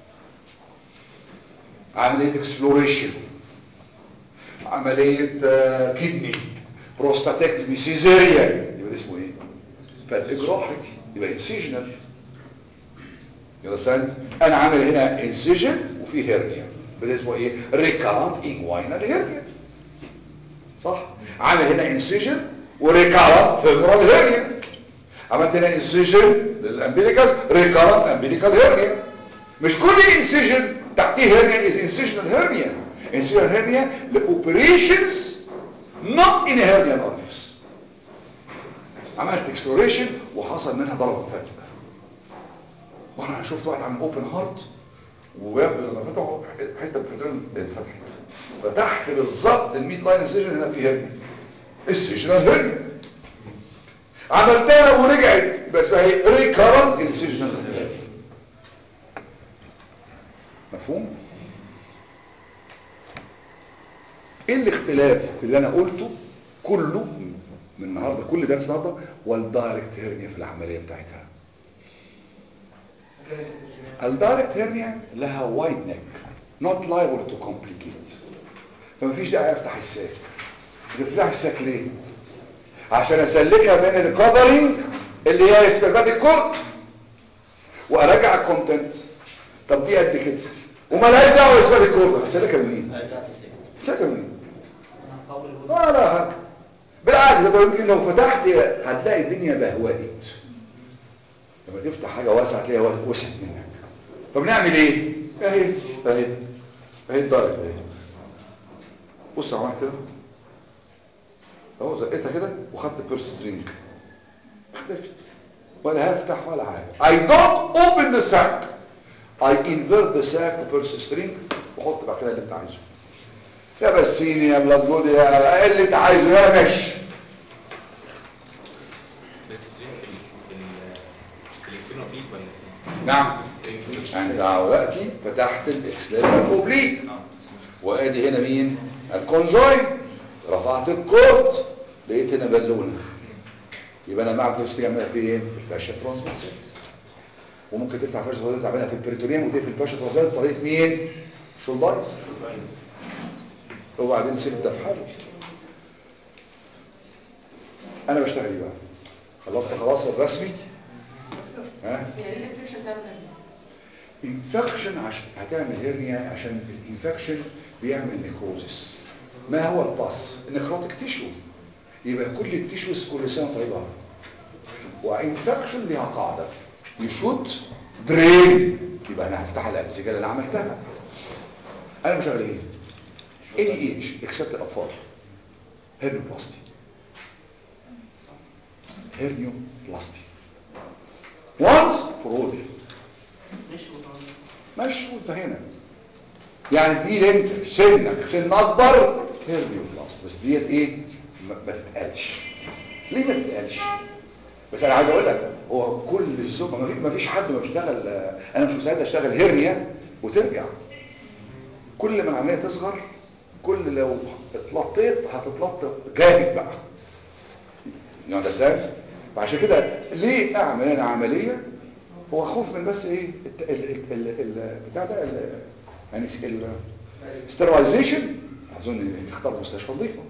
عمليه اكسبلوريشن عمليه كدني بروستاتكتومي سيزيريان يبقى ده اسمه ايه فتح جراحي يبقى انسيجنال يunderstand انا عامل هنا انسيجن وفي هيرنيا يبقى ده اسمه ايه ريكارنت انجوينال هيرنيا صح عامل هنا انسيجن وريكارنت فيمورال هيرنيا عملت هنا انسيجن للامبيليكاس ريكارنت امبيليكال هيرنيا مش كل انسيجن تحتيه هيرنيا از انسيجنال هيرنيا انسيجنال هيرنيا لاوبريشنز not in a hernial orifice عملت اكسبلوريشن وحصل منها ضرب فتح وانا شفت واحد عامل اوبن هارت ويبدو لما فتحوا حته البريتون اتفتحت فتحت بالظبط الميد لاين انسيجن هنا في هرنيا السيجنال هرنيا عملتها ورجعت يبقى اسمها ايه ريكارنت انسيجنال هرنيا مفهوم ايه الاختلاف اللي انا قلته كله من النهارده كل درس النهارده والدايركت هيرنيا في العمليه بتاعتها الدايركت هيرنيا لها وايد نيك not liable to complicate فمفيش داعي افتح الساك بتفتح الساك ليه عشان اسلكها بين الكفرنج اللي هي استخدامات الكورت وارجع الكونتنت طب دي قد كده ومالهاش دعوه باثبات الكورت هتسلكها منين ارجع تسيب هتسلكها منين لا لا حاجه بالعكس ده يمكن لو فتحت هتلاقي الدنيا بهوقت لما تفتح حاجه واسعه تلاقيها وسعت منك طب نعمل ايه اهي اهي اهي الدايركت اهي بص عملت كده اهو زقتها كده وخدت بيرس سترينج اختفت ولا هفتح ولا حاجه I don't open the sack I invert the sack بيرس سترينج وحط بقى كده اللي انت عايزه يا بسيني يا بلاد جود يا اللي انت عايزه يا ماشي بس في ال في الاكسترنال اوبليك ولا إيه؟ نعم السترينج. انت دلوقتي فتحت الاكسليرال اوبليك اه وادي هنا مين الكونجوين رفعت الكورت لقيت هنا بالونه يبقى انا مع الكورس تعملها في ايه في الفاشا ترانسفيرسالز وممكن تفتح فاشا ترانسفيرسالز تعملها في البريتونيوم وتقفل الفاشا ترانسفيرسالز بطريقه مين شولدايز وبعدين سيب ده في حاله انا بشتغل ايه بقى خلصت خلاص الرسمي ها يعني الانفكشن تعمل ايه؟ انفكشن عشان هتعمل هيرنيا عشان الانفكشن بيعمل نيكروزس ما هو الباس النكروتيك تيشو يبقى كل التيشوز كل سنه طيبه وانفكشن ليها قاعده يشوت درين يبقى انا هفتح الانسجه اللي انا عملتها انا بشغل ايه اني ايج اكسبت الاطفال هيرنيوبلاستي هيرنيوبلاستي وانس فور اول ماشي وانتهينا يعني دي انت سنك سن اكبر هيرنيو بلاس بس ديت ايه ما ما تتقالش ليه ما تتقالش بس انا عايز اقول لك هو كل الزوم ما في- ما فيش حد ما بيشتغل آه، انا مش مستعد اشتغل هرنيا وترجع كل ما العمليه تصغر كل لو اتلطيت هتتلطط جامد بقى يعني ده سهل فعشان كده ليه اعمل انا عمليه هو خوف من بس ايه الت- ال ال ال ال بتاع ده ال- يعني ستيرلايزيشن اظن اختار مستشفى نظيفه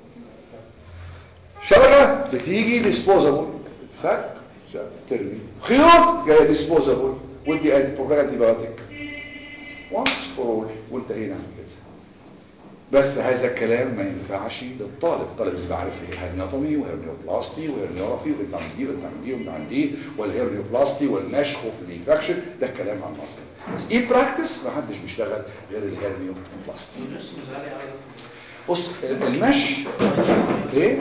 شبكه بتيجي ديسبوزابل تفك ترمي خيوط جايه ديسبوزابل ودي انتي بايوتيك وانس فور اول وانتهينا عن كده بس هذا الكلام ما ينفعش للطالب الطالب لازم يعرف ايه هرنيوتومي وهرنيوبلاستي وهرنيورافي وانت عن دي وانت عن دي وانت عن دي والهرنيوبلاستي والنشخ وفي الانفكشن ده كلام عن مصر بس ايه براكتس ما حدش بيشتغل غير الهرنيوبلاستي بص المش ايه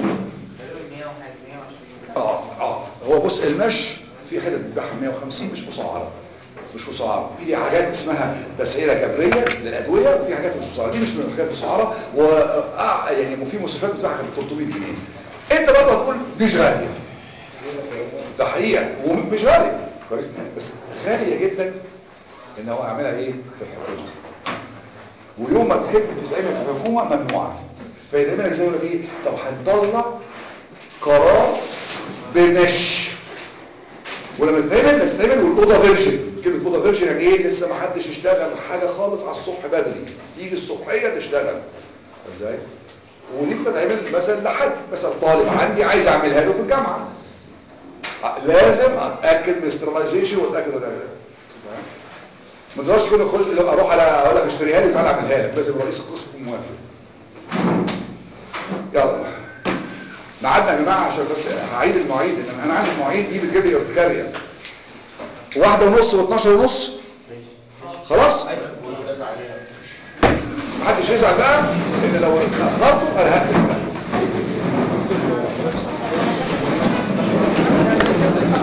اه اه هو بص المش في حتت بتبيعها 150 مش مسعره مش مسعره في حاجات اسمها تسعيره جبريه للادويه وفي حاجات مش مسعره دي مش من الحاجات مسعره و آه يعني وفي مستشفيات بتبيعها ب 300 جنيه انت برضه هتقول مش غاليه ده حقيقه ومش غاليه كويس بس غاليه جدا ان هو اعملها ايه في الحكومه ويوم ما تحب تتعمل في الحكومه ممنوعه فيتعمل لك زي يقول لك ايه طب هنطلع قرار بمش ولما تتعمل بس تتعمل والاوضه فيرجن كلمه اوضه فيرجن يعني ايه لسه ما حدش اشتغل حاجه خالص على الصبح بدري تيجي الصبحيه تشتغل ازاي ودي بتتعمل مثلا لحد مثلا طالب عندي عايز اعملها له في الجامعه لازم اتاكد من الاسترلايزيشن واتاكد من الأداء. ما تقدرش كده تخش لا، اروح على اقول لك اشتريها لي وتعالى اعملها لك لازم رئيس القسم يكون موافق يلا ميعادنا يا جماعه عشان بس هعيد المواعيد ان انا عندي المواعيد دي بتجيب لي ارتكاريا واحدة ونص و12 ونص خلاص محدش يزعل بقى ان لو اتاخرتوا انا هقفل بقى